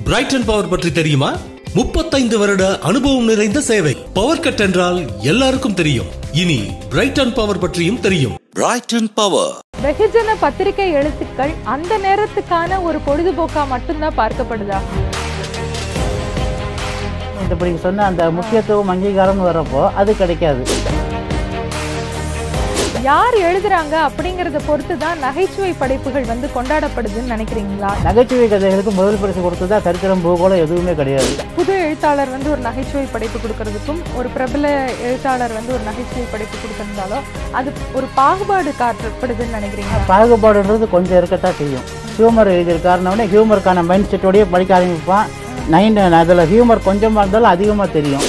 Brayton power பற்றி தெரியுமா முப்பத்தைந்து வருட அனுபவம் நிறைந்த சேவை பவர் கட் என்றால் எல்லாருக்கும் தெரியும் இனி பிரைட்டன் பவர் பற்றியும் தெரியும் Brighton Power. வெகுஜன பத்திரிகை எழுத்துக்கள் அந்த நேரத்துக்கான ஒரு பொழுதுபோக்கா மட்டும்தான் பார்க்கப்படுதா இப்படி சொன்ன அந்த முக்கியத்துவம் அங்கீகாரம்னு வரப்போ அது கிடைக்காது யார் எழுதுறாங்க அப்படிங்கறத பொறுத்து தான் நகைச்சுவை படைப்புகள் வந்து கொண்டாடப்படுதுன்னு நினைக்கிறீங்களா நகைச்சுவை கதைகளுக்கு முதல் பரிசு கொடுத்ததா சரித்திரம் பூகோளம் எதுவுமே கிடையாது புது எழுத்தாளர் வந்து ஒரு நகைச்சுவை படைப்பு கொடுக்கறதுக்கும் ஒரு பிரபல எழுத்தாளர் வந்து ஒரு நகைச்சுவை படைப்பு கொடுக்கறதாலும் அது ஒரு பாகுபாடு காட்டப்படுதுன்னு நினைக்கிறீங்களா பாகுபாடுன்றது கொஞ்சம் இருக்கத்தான் செய்யும் ஹியூமர் எழுதியிருக்காருனோடனே ஹியூமருக்கான மைண்ட் செட்டோடய படிக்க ஆரம்பிப்பான் நைன் அதில் ஹியூமர் கொஞ்சமாக இருந்தாலும் அதிகமாக தெரியும்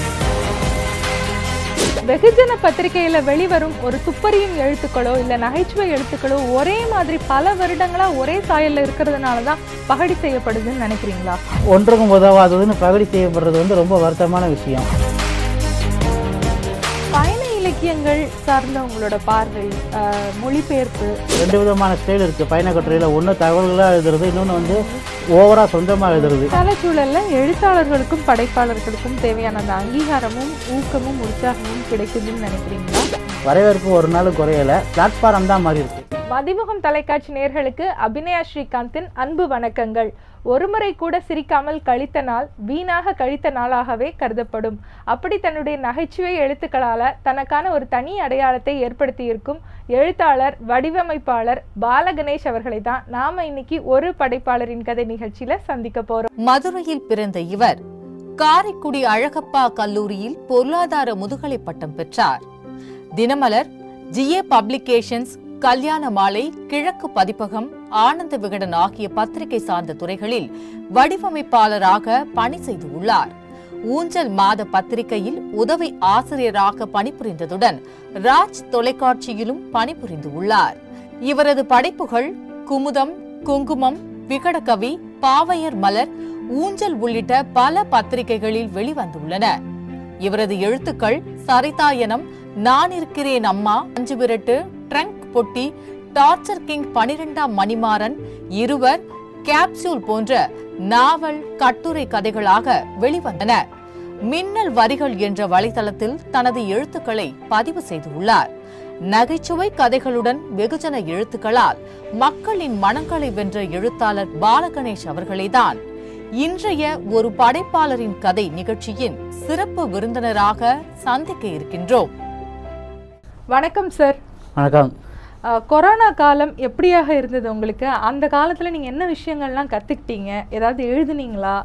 வெகுஜன பத்திரிகையில வெளிவரும் ஒரு துப்பறியும் எழுத்துக்களோ இல்ல நகைச்சுவை எழுத்துக்களோ ஒரே மாதிரி பல வருடங்களா ஒரே சாயல்ல இருக்கிறதுனால தான் பகடி செய்யப்படுதுன்னு நினைக்கிறீங்களா ஒன்றுக்கும் உதவாததுன்னு பகடி செய்யப்படுறது வந்து ரொம்ப வருத்தமான விஷயம் பயண இலக்கியங்கள் சார்ந்த உங்களோட பார்வை ஆஹ், மொழிபெயர்ப்பு ரெண்டு விதமான ஸ்டைல் இருக்குது பயண கட்டுரையில் ஒன்று தகவல்களாக எழுதுறது இன்னொன்று வந்து ஓவராக சொந்தமாக எழுதுறது காலச்சூழல்ல எழுத்தாளர்களுக்கும் படைப்பாளர்களுக்கும் தேவையான அந்த அங்கீகாரமும் ஊக்கமும் உற்சாகமும் கிடைக்குதுன்னு நினைக்கிறீங்களா வரவேற்பு ஒரு நாள் குறையலை பிளாட்ஃபார்ம் தான் மாறி இருக்கு மதிமுகம் தொலைக்காட்சி நேர்களுக்கு அபிநயா ஸ்ரீகாந்தின் அன்பு வணக்கங்கள் ஒருமுறை கூட சிரிக்காமல் கழித்த நாள் வீணாக கழித்த நாளாகவே கருதப்படும் அப்படி தன்னுடைய நகைச்சுவை எழுத்துக்களால தனக்கான ஒரு தனி அடையாளத்தை ஏற்படுத்தியிருக்கும் எழுத்தாளர் வடிவமைப்பாளர் பாலகணேஷ் அவர்களை தான் நாம இன்னைக்கு ஒரு படைப்பாளரின் கதை நிகழ்ச்சியில சந்திக்க போறோம் மதுரையில் பிறந்த இவர் காரைக்குடி அழகப்பா கல்லூரியில் பொருளாதார முதுகலை பட்டம் பெற்றார் தினமலர் ஜிஏ பப்ளிகேஷன்ஸ் கல்யாண மாலை கிழக்கு பதிப்பகம் ஆனந்த விகடன் ஆகிய பத்திரிகை சார்ந்த துறைகளில் வடிவமைப்பாளராக பணி செய்து உள்ளார் ஊஞ்சல் மாத பத்திரிகையில் உதவி ஆசிரியராக பணிபுரிந்ததுடன் ராஜ் தொலைக்காட்சியிலும் பணிபுரிந்து உள்ளார் இவரது படைப்புகள் குமுதம் குங்குமம் விகடகவி பாவையர் மலர் ஊஞ்சல் உள்ளிட்ட பல பத்திரிகைகளில் வெளிவந்துள்ளன இவரது எழுத்துக்கள் சரிதாயனம் நான் இருக்கிறேன் அம்மா அஞ்சு விரட்டு ட்ரங்க் பொட்டி டார்ச்சர் கிங் பனிரெண்டாம் மணிமாறன் இருவர் கேப்சூல் போன்ற நாவல் கட்டுரை கதைகளாக வெளிவந்தன மின்னல் வரிகள் என்ற வலைதளத்தில் தனது எழுத்துக்களை பதிவு செய்துள்ளார் நகைச்சுவை கதைகளுடன் வெகுஜன எழுத்துக்களால் மக்களின் மனங்களை வென்ற எழுத்தாளர் பாலகணேஷ் அவர்களேதான் இன்றைய ஒரு படைப்பாளரின் கதை நிகழ்ச்சியின் சிறப்பு விருந்தினராக சந்திக்க இருக்கின்றோம் வணக்கம் சார் வணக்கம் அஹ், கொரோனா காலம் எப்படியாக இருந்தது உங்களுக்கு அந்த காலத்துல நீங்க என்ன விஷயங்கள்லாம் கத்துக்கிட்டீங்க ஏதாவது எழுதுனீங்களா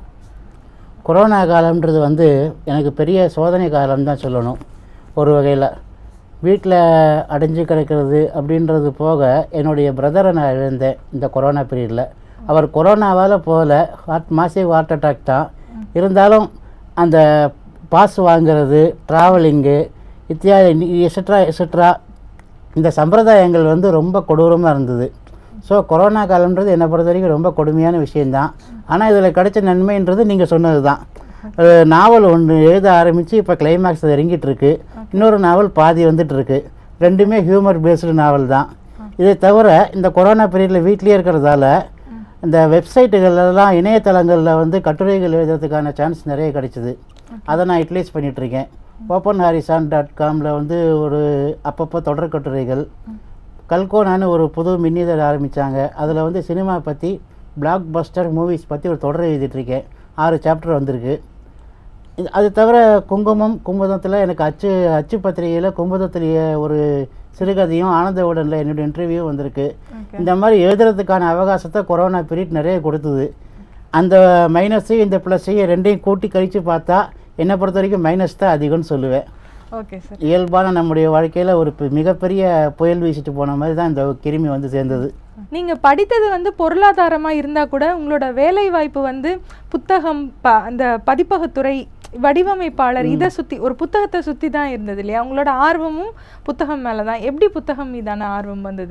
கொரோனா காலம்ன்றது வந்து எனக்கு பெரிய சோதனை காலம் தான் சொல்லணும் ஒரு வகையில் வீட்டில் அடைஞ்சு கிடக்கிறது அப்படின்றது போக என்னுடைய பிரதரை நான் இழந்தேன் இந்த கொரோனா பீரியடில் அவர் கொரோனாவால் போகல ஹார்ட் மாசிவ் ஹார்ட் அட்டாக் தான் இருந்தாலும் அந்த பாஸ் வாங்குறது ட்ராவலிங்கு இத்தியாதி எக்ஸட்ரா எக்ஸட்ரா இந்த சம்பிரதாயங்கள் வந்து ரொம்ப கொடூரமாக இருந்தது ஸோ கொரோனா காலம்ன்றது என்னை பொறுத்த வரைக்கும் ரொம்ப கொடுமையான விஷயந்தான் ஆனால் இதில் கிடைச்ச நன்மைன்றது நீங்கள் சொன்னது தான் நாவல் ஒன்று எழுத ஆரம்பித்து இப்போ கிளைமேக்ஸ் இறங்கிட்டு இருக்கு இன்னொரு நாவல் பாதி வந்துட்டு இருக்கு ரெண்டுமே ஹியூமர் பேஸ்டு நாவல் தான் இதை தவிர இந்த கொரோனா பீரியடில் வீட்லேயே இருக்கிறதால இந்த வெப்சைட்டுகளெல்லாம் இணையதளங்களில் வந்து கட்டுரைகள் எழுதுறதுக்கான சான்ஸ் நிறைய கிடைச்சிது அதை நான் யூட்டிலைஸ் பண்ணிகிட்ருக்கேன் ஓப்பன் ஹாரிசான் டாட் காமில் வந்து ஒரு அப்பப்போ தொடர் கட்டுரைகள் கல்கோனான்னு ஒரு புது மின்னிதழ் ஆரம்பித்தாங்க அதில் வந்து சினிமா பற்றி பிளாக் பஸ்டர் மூவிஸ் பற்றி ஒரு தொடர் எழுதிட்டுருக்கேன் ஆறு சாப்டர் வந்திருக்கு இது- அது தவிர குங்குமம் குமுதத்தில் எனக்கு அச்சு அச்சு பத்திரிகையில் குமுதத்திலேயே ஒரு சிறுகதையும் ஆனந்த உடனில் என்னுடைய இன்டர்வியூ வந்திருக்கு இந்த மாதிரி எழுதுறதுக்கான அவகாசத்தை கொரோனா பீரியட் நிறைய கொடுத்தது அந்த மைனஸையும் இந்த ப்ளஸ்ஸையும் ரெண்டையும் கூட்டி கழித்து பார்த்தா என்னை பொறுத்த வரைக்கும் மைனஸ் தான் அதிகம்னு சொல்லுவேன் ஓகே சார் இயல்பான நம்முடைய வாழ்க்கையில் ஒரு பெ- மிகப்பெரிய புயல் வீசிட்டு போன மாதிரி தான் இந்த கிருமி வந்து சேர்ந்தது நீங்க படித்தது வந்து பொருளாதாரமா இருந்தா கூட உங்களோட வேலை வாய்ப்பு வந்து புத்தகம் ப- அந்த பதிப்பகத்துறை வடிவமைப்பாளர் இதை சுத்தி ஒரு புத்தகத்தை சுத்தி தான் இருந்தது இல்லையா உங்களோட ஆர்வமும் புத்தகம் மேல தான் எப்படி புத்தகம் மீதான ஆர்வம் வந்தது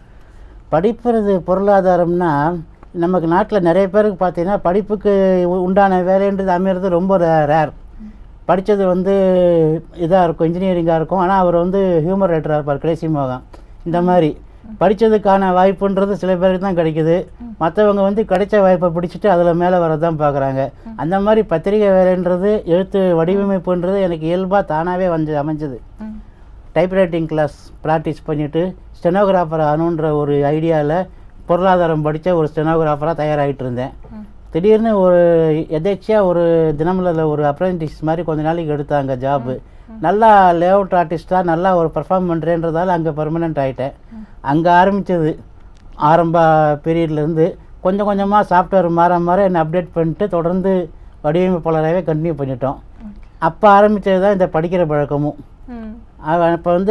படிப்புறது பொருளாதாரம்னா நமக்கு நாட்டில் நிறைய பேருக்கு பார்த்தீங்கன்னா படிப்புக்கு உ- உண்டான வேலைன்றது அமையிறது ரொம்ப ரேர் படித்தது வந்து இதாக இருக்கும் இன்ஜினியரிங்காக இருக்கும் ஆனால் அவர் வந்து ஹியூமர் ரைட்டராக இருப்பார் கடைசி மோகம் இந்த மாதிரி படித்ததுக்கான வாய்ப்புன்றது சில பேருக்கு தான் கிடைக்குது மற்றவங்க வந்து கிடைச்ச வாய்ப்பை பிடிச்சிட்டு அதில் மேலே வரதான் பார்க்குறாங்க அந்த மாதிரி பத்திரிகை வேலைன்றது எழுத்து வடிவமைப்புன்றது எனக்கு இயல்பாக தானாகவே வந்து அமைஞ்சது ம். டைப்ரைட்டிங் கிளாஸ் ப்ராக்டிஸ் பண்ணிவிட்டு ஸ்டெனோகிராஃபர் ஆகணுன்ற ஒரு ஐடியாவில் பொருளாதாரம் படித்த ஒரு ஸ்டெனோகிராஃபராக தயாராகிட்டு இருந்தேன் திடீர்னு ஒரு எதேச்சியாக ஒரு தினமலரில் ஒரு அப்ரெண்டிஸ் மாதிரி கொஞ்ச நாளைக்கு எடுத்தாங்க ஜாபு நல்லா லேஅவுட் ஆர்டிஸ்ட்டாக நல்லா ஒரு பர்ஃபார்ம் பண்ணுறேன்றதால அங்கே பர்மனெண்ட் ஆகிட்டேன் அங்கே ஆரம்பித்தது ஆரம்ப பீரியட்லேருந்து கொஞ்சம் கொஞ்சமாக சாஃப்ட்வேர் மாற மாற என்னை அப்டேட் பண்ணிட்டு தொடர்ந்து வடிவமைப்பாளராகவே கண்டினியூ பண்ணிட்டோம் அப்போ ஆரம்பித்தது தான் இந்த படிக்கிற பழக்கமும் ம். அப்போ வந்து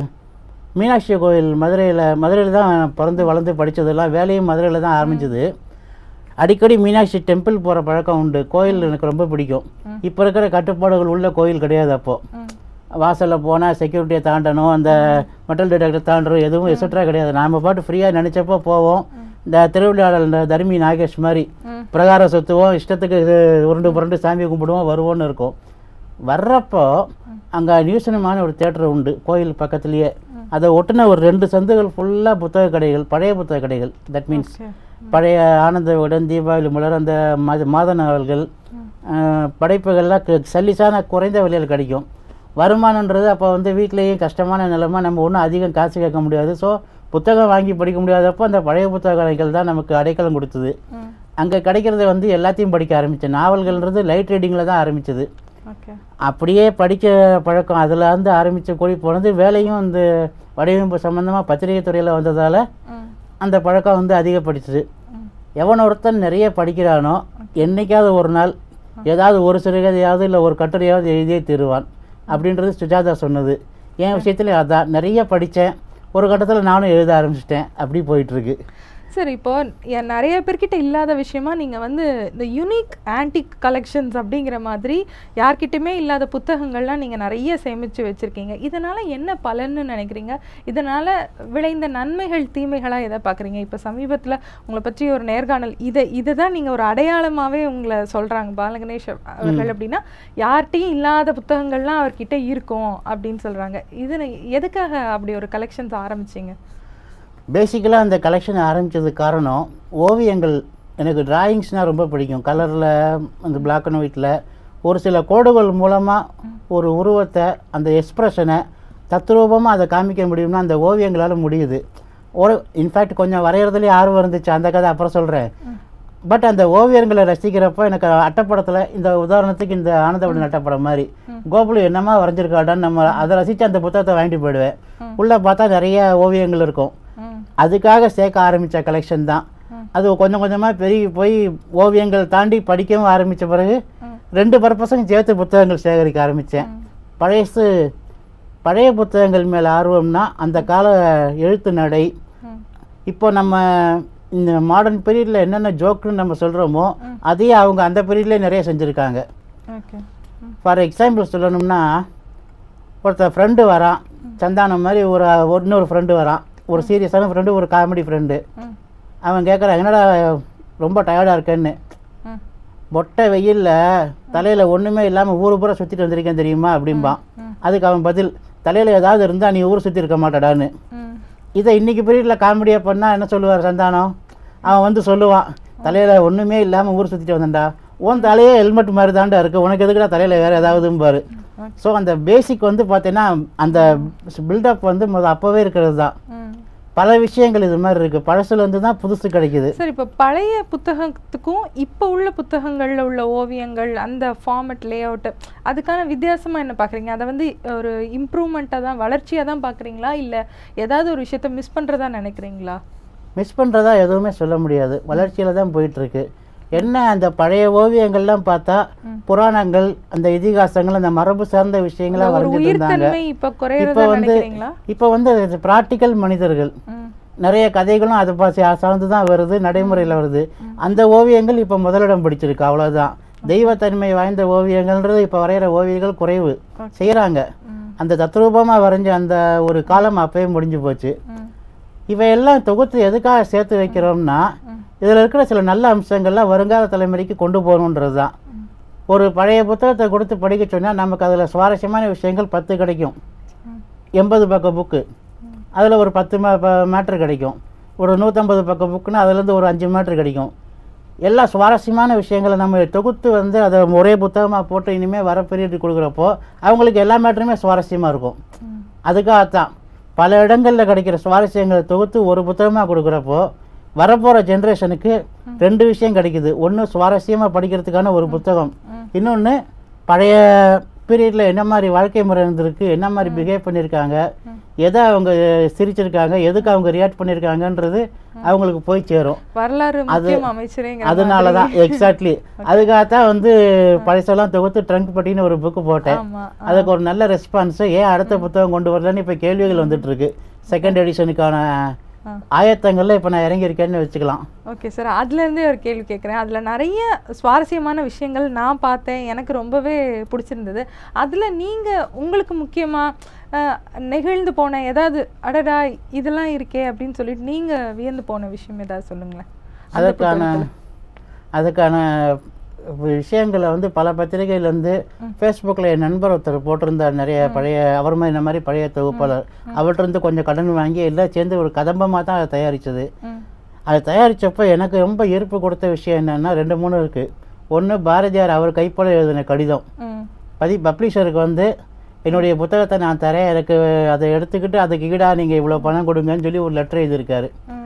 மீனாட்சி கோயில் மதுரையில் மதுரையில் தான் பிறந்து வளர்ந்து படித்ததெல்லாம் வேலையும் மதுரையில் தான் ஆரம்பிச்சது அடிக்கடி மீனாட்சி டெம்பிள் போகிற பழக்கம் உண்டு கோயில் எனக்கு ரொம்ப பிடிக்கும் இப்போ இருக்கிற கட்டுப்பாடுகள் உள்ள கோயில் கிடையாது அப்போது ம். வாசலில் போனால் செக்யூரிட்டியை தாண்டணும் அந்த மெட்டல் டிடெக்டர் தாண்டணும் எதுவும் எக்ஸட்ரா கிடையாது நாம் பாட்டு ஃப்ரீயாக நினச்சப்போ போவோம் இந்த திருவிளையாடல் இந்த தர்மி நாகேஷ் மாதிரி ம். பிரகாரம் சுற்றுவோம் இஷ்டத்துக்கு இது உருண்டு புரண்டு சாமி கும்பிடுவோம் வருவோன்னு இருக்கும் வர்றப்போ அங்கே நியூசினமான ஒரு தேட்டர் உண்டு கோயில் பக்கத்துலேயே அதை ஒட்டின ஒரு ரெண்டு சந்துகள் ஃபுல்லாக புத்தக கடைகள் பழைய புத்தக கடைகள் தட் மீன்ஸ் Okay. பழைய ஆனந்த விகடன் தீபாவளி மலர் அந்த மாத மாத நாவல்கள் அஹ், படைப்புகள்லாம் கு- சல்லிசான குறைந்த விலையில் கிடைக்கும் வருமானன்றது அப்போ வந்து வீட்லேயும் கஷ்டமான நிலைமை நம்ம ஒன்றும் அதிகம் காசு கேட்க முடியாது ஸோ புத்தகம் வாங்கி படிக்க முடியாதப்போ அந்த பழைய புத்தக கடைகள் தான் நமக்கு அடைக்கலம் கொடுத்தது ம். அங்கே கிடைக்கிறத வந்து எல்லாத்தையும் படிக்க ஆரம்பித்தேன் நாவல்கள்ன்றது லைட் ரீடிங்கில் தான் ஆரம்பிச்சது ஓகே அப்படியே படிக்க பழக்கம் அதில் வந்து ஆரம்பித்த கூடி போனது வேலையும் இந்த வடிவமைப்பு சம்மந்தமாக பத்திரிகை துறையில் வந்ததால் ம். அந்த பழக்கம் வந்து அதிகப்படுத்துது ம். எவன் ஒருத்தன் நிறைய படிக்கிறானோ என்னைக்காவது ஒரு நாள் ஏதாவது ஒரு சிறுகதையாவது இல்லை ஒரு கட்டுரையாவது எழுதியே தீருவான் அப்படின்றது சுஜாதா சொன்னது என் விஷயத்துல அதான் நிறைய படித்தேன் ஒரு கட்டத்தில் நானும் எழுத ஆரம்பிச்சிட்டேன் அப்படி போயிட்டுருக்கு சரி இப்போ எ- நிறைய பேர்கிட்ட இல்லாத விஷயமா நீங்க வந்து இந்த யூனிக் ஆன்டிக் கலெக்ஷன்ஸ் அப்படிங்கிற மாதிரி யார்கிட்டயுமே இல்லாத புத்தகங்கள்லாம் நீங்க நிறைய சேமிச்சு வச்சிருக்கீங்க இதனால என்ன பலன்னு நினைக்கிறீங்க இதனால விளைந்த நன்மைகள் தீமைகளா எதை பாக்குறீங்க இப்போ சமீபத்துல உங்களை பற்றி ஒரு நேர்காணல் இதை இதை தான் நீங்க ஒரு அடையாளமாவே உங்களை சொல்றாங்க பாலகணேஷ் அவர்கள் அப்படின்னா யார்கிட்டயும் இல்லாத புத்தகங்கள்லாம் அவர்கிட்ட இருக்கும் அப்படின்னு சொல்றாங்க இது எதுக்காக அப்படி ஒரு கலெக்ஷன்ஸ் ஆரம்பிச்சீங்க பேசிக்கலாக அந்த கலெக்ஷன் ஆரம்பித்ததுக்கு காரணம் ஓவியங்கள் எனக்கு டிராயிங்ஸ்னால் ரொம்ப பிடிக்கும் கலரில் அந்த பிளாக் அண்ட் ஒயிட்டில் ஒரு சில கோடுகள் மூலமாக ஒரு உருவத்தை அந்த எக்ஸ்ப்ரெஷனை தத்ரூபமாக அதை காமிக்க முடியும்னா அந்த ஓவியங்களால் முடியுது ஒரு இன்ஃபேக்ட் கொஞ்சம் வரைகிறதுலேயே ஆர்வம் இருந்துச்சு அந்த கதை அப்புறம் சொல்கிறேன் பட் அந்த ஓவியங்களை ரசிக்கிறப்போ எனக்கு அட்டப்படத்தில் இந்த உதாரணத்துக்கு இந்த ஆனந்தபடி அட்டப்படம் மாதிரி கோகுலு என்னமா வரைஞ்சிருக்காடான்னு நம்ம அதை ரசித்து அந்த புத்தகத்தை வாங்கிட்டு போயிடுவேன் உள்ளே பார்த்தா நிறைய ஓவியங்கள் இருக்கும் ம் அதுக்காக சேர்க்க ஆரம்பித்த கலெக்ஷன் தான் அது கொஞ்சம் கொஞ்சமாக பெருகி போய் ஓவியங்கள் தாண்டி படிக்கவும் ஆரம்பித்த பிறகு ரெண்டு பர்பஸும் சேர்த்து புத்தகங்கள் சேகரிக்க ஆரம்பித்தேன் பழையசு பழைய புத்தகங்கள் மேலே ஆர்வம்னா அந்த கால எழுத்து நடை ம் இப்போ நம்ம இந்த மாடர்ன் பீரியடில் என்னென்ன ஜோக்குன்னு நம்ம சொல்கிறோமோ அதையே அவங்க அந்த பீரியட்லேயே நிறைய செஞ்சுருக்காங்க ஓகே ம் ஃபார் எக்ஸாம்பிள் சொல்லணும்னா ஒருத்தர் ஃப்ரெண்டு வரான் சந்தானம் மாதிரி ஒரு ஒரு இன்னொரு ஃப்ரெண்டு வரான் ஒரு சீரியஸான ஃப்ரெண்டு ஒரு காமெடி ஃப்ரெண்டு ம் அவன் கேட்குறான் என்னடா ரொம்ப டயர்டாக இருக்கேன்னு ம் மொட்டை வெயிலில் தலையில் ஒன்றுமே இல்லாமல் ஊர் பூரா சுற்றிட்டு வந்திருக்கேன் தெரியுமா அப்படிம்பான் ம். அதுக்கு அவன் பதில் தலையில் ஏதாவது இருந்தால் நீ ஊர் சுற்றி இருக்க மாட்டடான்னு ம் இதை இன்னைக்கு பீரியடில் காமெடியாக பண்ணால் என்ன சொல்லுவார் சந்தானம் அவன் வந்து சொல்லுவான் தலையில் ஒன்றுமே இல்லாமல் ஊர் சுற்றிட்டு வந்தேன்டா உன் தலையே ஹெல்மெட் மாதிரி தாண்டா இருக்குது உனக்கு எதுக்குடா தலையில் வேறு ஏதாவதும்பாரு ஸோ அந்த பேசிக் வந்து பார்த்தீங்கன்னா அந்த பில்டப் வந்து முத அப்போவே இருக்கிறது தான் ம் பல விஷயங்கள் இது மாதிரி இருக்குது பழசுலேருந்து தான் புதுசு கிடைக்குது சரி இப்போ பழைய புத்தகத்துக்கும் இப்போ உள்ள புத்தகங்கள்ல உள்ள ஓவியங்கள் அந்த ஃபார்மட் லே அவுட்டு அதுக்கான வித்தியாசமா என்ன பார்க்குறீங்க அதை வந்து ஒரு இம்ப்ரூவ்மெண்ட்டாக தான் வளர்ச்சியாக தான் பார்க்குறீங்களா இல்லை ஏதாவது ஒரு விஷயத்த மிஸ் பண்ணுறதா நினைக்கிறீங்களா மிஸ் பண்ணுறதா எதுவுமே சொல்ல முடியாது வளர்ச்சியில் தான் போயிட்டுருக்கு என்ன அந்த பழைய ஓவியங்கள்லாம் பார்த்தா புராணங்கள் அந்த இதிகாசங்கள் அந்த மரபு சார்ந்த விஷயங்களாக ஒரு வரைஞ்சிட்டு இருந்தாங்க உயிர்த்தன்மை இப்போ இப்போ குறையிறதா வந்து நினைக்கிறீங்களா இப்போ வந்து ப்ராக்டிக்கல் மனிதர்கள் ம் நிறைய கதைகளும் அதை பாசி சார்ந்து தான் வருது நடைமுறையில் வருது அந்த ஓவியங்கள் இப்போ முதலிடம் பிடிச்சிருக்கு அவ்வளோதான் தெய்வத்தன்மை வாய்ந்த ஓவியங்கள்ன்றது இப்போ வரைகிற ஓவியங்கள் குறைவு செய்கிறாங்க ம் அந்த தத்ரூபமாக வரைஞ்ச அந்த ஒரு காலம் அப்பயே முடிஞ்சு போச்சு ம் இவையெல்லாம் தொகுத்து எதுக்காக சேர்த்து வைக்கிறோம்னா இதில் இருக்கிற சில நல்ல அம்சங்கள்லாம் வருங்கால தலைமுறைக்கு கொண்டு போகணுன்றது தான் ஒரு பழைய புத்தகத்தை கொடுத்து படிக்க சொன்னால் நமக்கு அதில் சுவாரஸ்யமான விஷயங்கள் பத்து கிடைக்கும் ம். எண்பது பக்க புக்கு அதில் ஒரு பத்து மே மேட்ரு கிடைக்கும் ஒரு நூற்றம்பது பக்கம் புக்குன்னா அதுலேருந்து ஒரு அஞ்சு மேட்ரு கிடைக்கும் எல்லா சுவாரஸ்யமான விஷயங்களை நம்ம தொகுத்து வந்து அதை ஒரே புத்தகமாக போட்டு இனிமேல் வர பீரியட் கொடுக்குறப்போ அவங்களுக்கு எல்லா மேட்டருமே சுவாரஸ்யமாக இருக்கும் அதுக்காகத்தான் பல இடங்களில் கிடைக்கிற சுவாரஸ்யங்களை தொகுத்து ஒரு புத்தகமாக கொடுக்குறப்போ வரப்போகிற ஜென்ரேஷனுக்கு ரெண்டு விஷயம் கிடைக்குது ஒன்று சுவாரஸ்யமாக படிக்கிறதுக்கான ஒரு புத்தகம் இன்னொன்று பழைய பீரியடில் என்ன மாதிரி வாழ்க்கை முறை இருந்திருக்கு என்ன மாதிரி பிஹேவ் பண்ணியிருக்காங்க எதை அவங்க சிரிச்சிருக்காங்க எதுக்கு அவங்க ரியாக்ட் பண்ணியிருக்காங்கன்றது அவங்களுக்கு போய் சேரும் வரலாறு அது- முக்கியம் அமைச்சரேங்கிற அதனால தான் எக்ஸாக்ட்லி அதுக்காகத்தான் வந்து பழசெல்லாம் தொகுத்து ட்ரங்க் பட்டின்னு ஒரு புக்கு போட்டேன் ஆமா அதுக்கு ஒரு நல்ல ரெஸ்பான்ஸ் ஏன் அடுத்த புத்தகம் கொண்டு வரலன்னு இப்போ கேள்விகள் வந்துட்டு இருக்கு செகண்ட் எடிஷனுக்கான ஆ. ஆயத்தங்கள்ல இப்போ நான் இறங்கியிருக்கேன்னு வச்சுக்கலாம் ஓகே சார் அதுலேருந்தே ஒரு கேள்வி கேட்குறேன் அதில் நிறைய சுவாரஸ்யமான விஷயங்கள் நான் பார்த்தேன் எனக்கு ரொம்பவே பிடிச்சிருந்தது அதில் நீங்கள் உங்களுக்கு முக்கியமாக நெகிழ்ந்து போன ஏதாவது அடடா இதெல்லாம் இருக்கே அப்படின்னு சொல்லிட்டு நீங்கள் வியந்து போன விஷயம் ஏதாவது சொல்லுங்களேன் அந்த அதுக்கான புத்தகத்துல. அதுக்கான விஷயங்களை வந்து பல பத்திரிகைகள் வந்து ஃபேஸ்புக்கில் என் நண்பர் ஒருத்தர் போட்டிருந்தார் நிறைய பழைய அவர் மாதிரி இந்த மாதிரி பழைய தொகுப்பாளர் அவர்கிட்ட இருந்து கொஞ்சம் கடன் வாங்கி எல்லாம் சேர்ந்து ஒரு கதம்பமாக தான் அதை தயாரித்தது ம் அதை தயாரித்தப்போ எனக்கு ரொம்ப ஈர்ப்பு கொடுத்த விஷயம் என்னென்னா ரெண்டு மூணு இருக்குது ஒன்று பாரதியார் அவர் கைப்பட எழுதின கடிதம் ம் பதி பப்ளிஷருக்கு வந்து என்னுடைய புத்தகத்தை நான் தரேன் எனக்கு அதை எடுத்துக்கிட்டு அதுக்கு ஈடாக நீங்கள் இவ்வளோ பணம் கொடுங்கன்னு சொல்லி ஒரு லெட்டர் எழுதியிருக்காரு ம்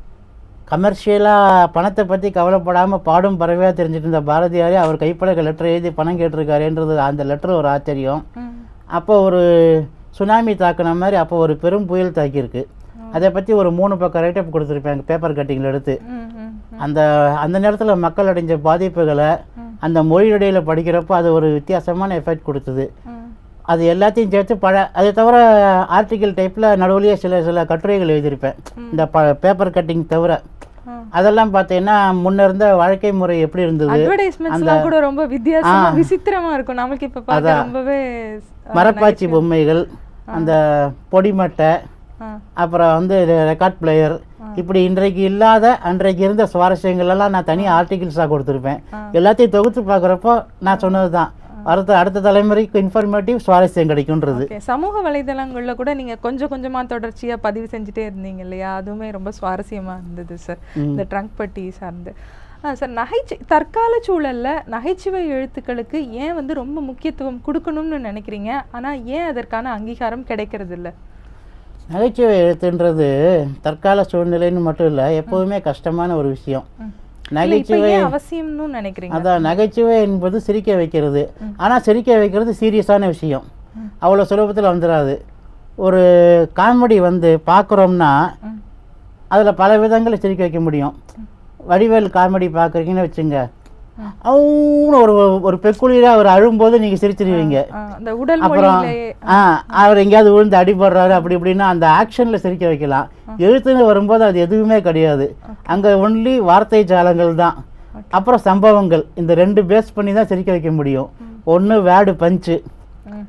கமர்ஷியலாக பணத்தை பற்றி கவலைப்படாமல் பாடும் பறவையாக தெரிஞ்சுட்டு இருந்த பாரதியாரே அவர் கைப்பட லெட்டர் எழுதி பணம் கேட்டிருக்காருன்றது அந்த லெட்டர் ஒரு ஆச்சரியம் ம் அப்போ ஒரு சுனாமி தாக்குன மாதிரி அப்போ ஒரு பெரும் புயல் தாக்கியிருக்கு அதை பற்றி ஒரு மூணு பக்கம் ரைட்டப் கொடுத்துருப்பாங்க பேப்பர் கட்டிங்கில் எடுத்து ம் ம் அந்த அந்த நேரத்தில் மக்கள் அடைஞ்ச பாதிப்புகளை அந்த மொழியிடையில் படிக்கிறப்போ அது ஒரு வித்தியாசமான எஃபெக்ட் கொடுத்தது ம் அது எல்லாத்தையும் சேர்த்து பழ அதை தவிர ஆர்டிக்கல் டைப்பில் நடுவுலயே சில சில கட்டுரைகள் எழுதியிருப்பேன் இந்த ப பேப்பர் கட்டிங் தவிர ம். அதெல்லாம் பார்த்தீங்கன்னா முன்ன இருந்த வாழ்க்கை முறை எப்படி இருந்தது அட்வர்டைஸ்மெண்ட்ஸ்லாம் கூட ரொம்ப வித்தியாசமா விசித்திரமா இருக்கும் நமக்கு இப்ப பார்க்க ரொம்பவே அஹ், மரப்பாச்சி பொம்மைகள் அந்த பொடிமட்டை ஆ, அப்புறம் வந்து ரெக்கார்ட் பிளேயர் இப்படி இன்றைக்கு இல்லாத அன்றைக்கு இருந்த சுவாரஸ்யங்கள் எல்லாம் நான் தனி ஆர்டிகிள்ஸாக கொடுத்துருப்பேன் எல்லாத்தையும் தொகுத்து பார்க்குறப்போ நான் சொன்னது தான் அடுத்த அடுத்த தலைமுறைக்கு இன்ஃபர்மேட்டிவ் சுவாரஸ்யம் கிடைக்குன்றது okay. சமூக வலைதளங்கள்ல கூட நீங்க கொஞ்சம் கொஞ்சமா தொடர்ச்சியா பதிவு செஞ்சுட்டே இருந்தீங்க இல்லையா அதுவுமே ரொம்ப சுவாரஸ்யமா இருந்தது சார் இந்த ட்ரங்க் பட்டி சார்ந்து ஆ சார் நகைச்சு தற்கால சூழல்ல நகைச்சுவை எழுத்துக்களுக்கு ஏன் வந்து ரொம்ப முக்கியத்துவம் கொடுக்கணும்னு நினைக்கிறீங்க ஆனா ஏன் அதற்கான அங்கீகாரம் கிடைக்கிறது இல்ல நகைச்சுவை எழுத்துன்றது தற்கால சூழ்நிலைன்னு மட்டும் இல்லை எப்போதுமே கஷ்டமான ஒரு விஷயம் இல்ல இப்ப நகைச்சுவை ஏன் அவசியம்னு நினைக்கிறீங்க அதான் நகைச்சுவை என்பது சிரிக்க வைக்கிறது ஆனால் சிரிக்க வைக்கிறது சீரியஸான விஷயம் அவ்வளோ சுலபத்தில் வந்துடாது ஒரு காமெடி வந்து பார்க்குறோம்னா ம். அதில் பல விதங்களை சிரிக்க வைக்க முடியும் வடிவேல் காமெடி பார்க்குறீங்கன்னு வச்சுங்க அவனு ஒரு ஒரு பெக்குலியராக அவர் அழும்போது நீங்கள் சிரிச்சிருவீங்க ஆ, அந்த உடல் அப்புறம் மொழியிலேயே ஆ அவர் எங்கேயாவது விழுந்து அடிபடுறாரு அப்படி இப்படின்னா அந்த ஆக்ஷனில் சிரிக்க வைக்கலாம் எழுத்துன்னு வரும்போது அது எதுவுமே கிடையாது அங்கே ஒன்லி வார்த்தை ஜாலங்கள் தான் அப்புறம் சம்பவங்கள் இந்த ரெண்டு பேஸ் பண்ணி தான் சிரிக்க வைக்க முடியும் ஒன்று வேடு பஞ்சு ம்.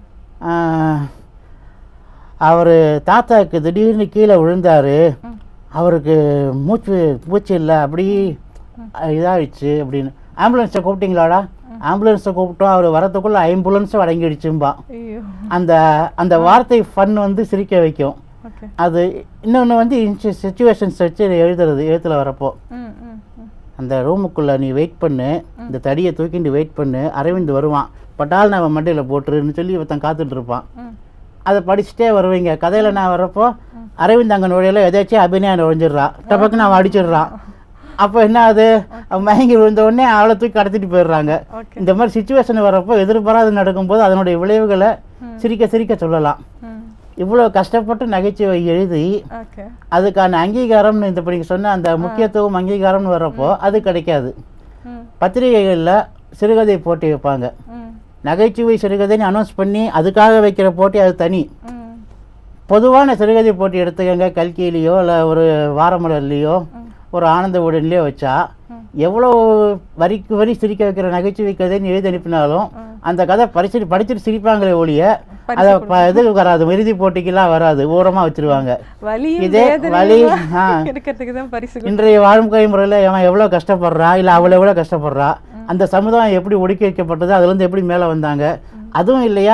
அவர் தாத்தாக்கு திடீர்னு கீழே விழுந்தாரு அவருக்கு மூச்சு மூச்சு இல்லை அப்படி இதாகிடுச்சு அப்படின்னு ஆம்புலன்ஸை கூப்பிட்டீங்களாடா ஆம்புலன்ஸை கூப்பிட்டோம் அவர் வரத்துக்குள்ளே ஐம்புலன்ஸும் அடங்கிடுச்சும்பா ஐயோ அந்த அந்த வார்த்தை ஃபன் வந்து சிரிக்க வைக்கும் ஓகே அது இன்னொன்று வந்து சுச்சுவேஷன்ஸ் வச்சு எழுதுறது எழுத்துல வரப்போ ம் ம் ம் அந்த ரூமுக்குள்ளே நீ வெயிட் பண்ணு இந்த தடியை தூக்கிட்டு வெயிட் பண்ணு அரவிந்த் வருவான் பட்டால் நான் மண்டையில் போட்டுருன்னு சொல்லி ஒருத்தன் காத்துட்டு இருப்பான் ம் அதை படிச்சுட்டே வருவீங்க கதையில் நான் வரப்போ அரவிந்த் அங்கே நுழையில எதாச்சும் அபிநயா நுழைஞ்சிடுறா டபக்குன்னு அவன் அடிச்சிடுறான் அப்போ என்ன ஆகுது அவன் மயங்கி விழுந்த உடனே அவளை தூக்கி கடத்திட்டு போயிடுறாங்க ஓகே இந்த மாதிரி சுச்சுவேஷன் வரப்போ எதிர்பாராது நடக்கும்போது அதனுடைய விளைவுகளை சிரிக்க சிரிக்க சொல்லலாம் ம் இவ்வளோ கஷ்டப்பட்டு நகைச்சுவை எழுதி ஓகே அதுக்கான அங்கீகாரம்னு இந்த இப்படி சொன்ன அந்த முக்கியத்துவம் அங்கீகாரம்னு வர்றப்போ அது கிடைக்காது ம் பத்திரிகைகளில் சிறுகதை போட்டி வைப்பாங்க ம் நகைச்சுவை சிறுகதைன்னு அனௌன்ஸ் பண்ணி அதுக்காக வைக்கிற போட்டி அது தனி ம் பொதுவான சிறுகதை போட்டி எடுத்துக்கங்க கல்கியிலையோ இல்லை ஒரு வாரமலர்லேயோ ஒரு ஆனந்த உடன்லையோ வச்சா எவ்வளோ வரிக்கு வரி சிரிக்க வைக்கிற நகைச்சுவை கதைன்னு எழுதி அனுப்பினாலும் அந்த கதை படிச்சுட்டு படிச்சுட்டு சிரிப்பாங்களே ஒழிய அதை ப- இது வராது இறுதி போட்டிக்கெல்லாம் வராது ஓரமாக வச்சிருவாங்க வலியும் இதே வலி வேதனையும் ஆ இருக்கிறதுக்கு தான் பரிசு கொடு- இன்றைய வாழ்க்கை முறையில் அவன் எவ்வளோ கஷ்டப்படுறா இல்லை அவளை எவ்வளோ கஷ்டப்படுறா அந்த சமுதாயம் எப்படி ஒடுக்கி வைக்கப்பட்டது அதுலேருந்து எப்படி மேலே வந்தாங்க அதுவும் இல்லையா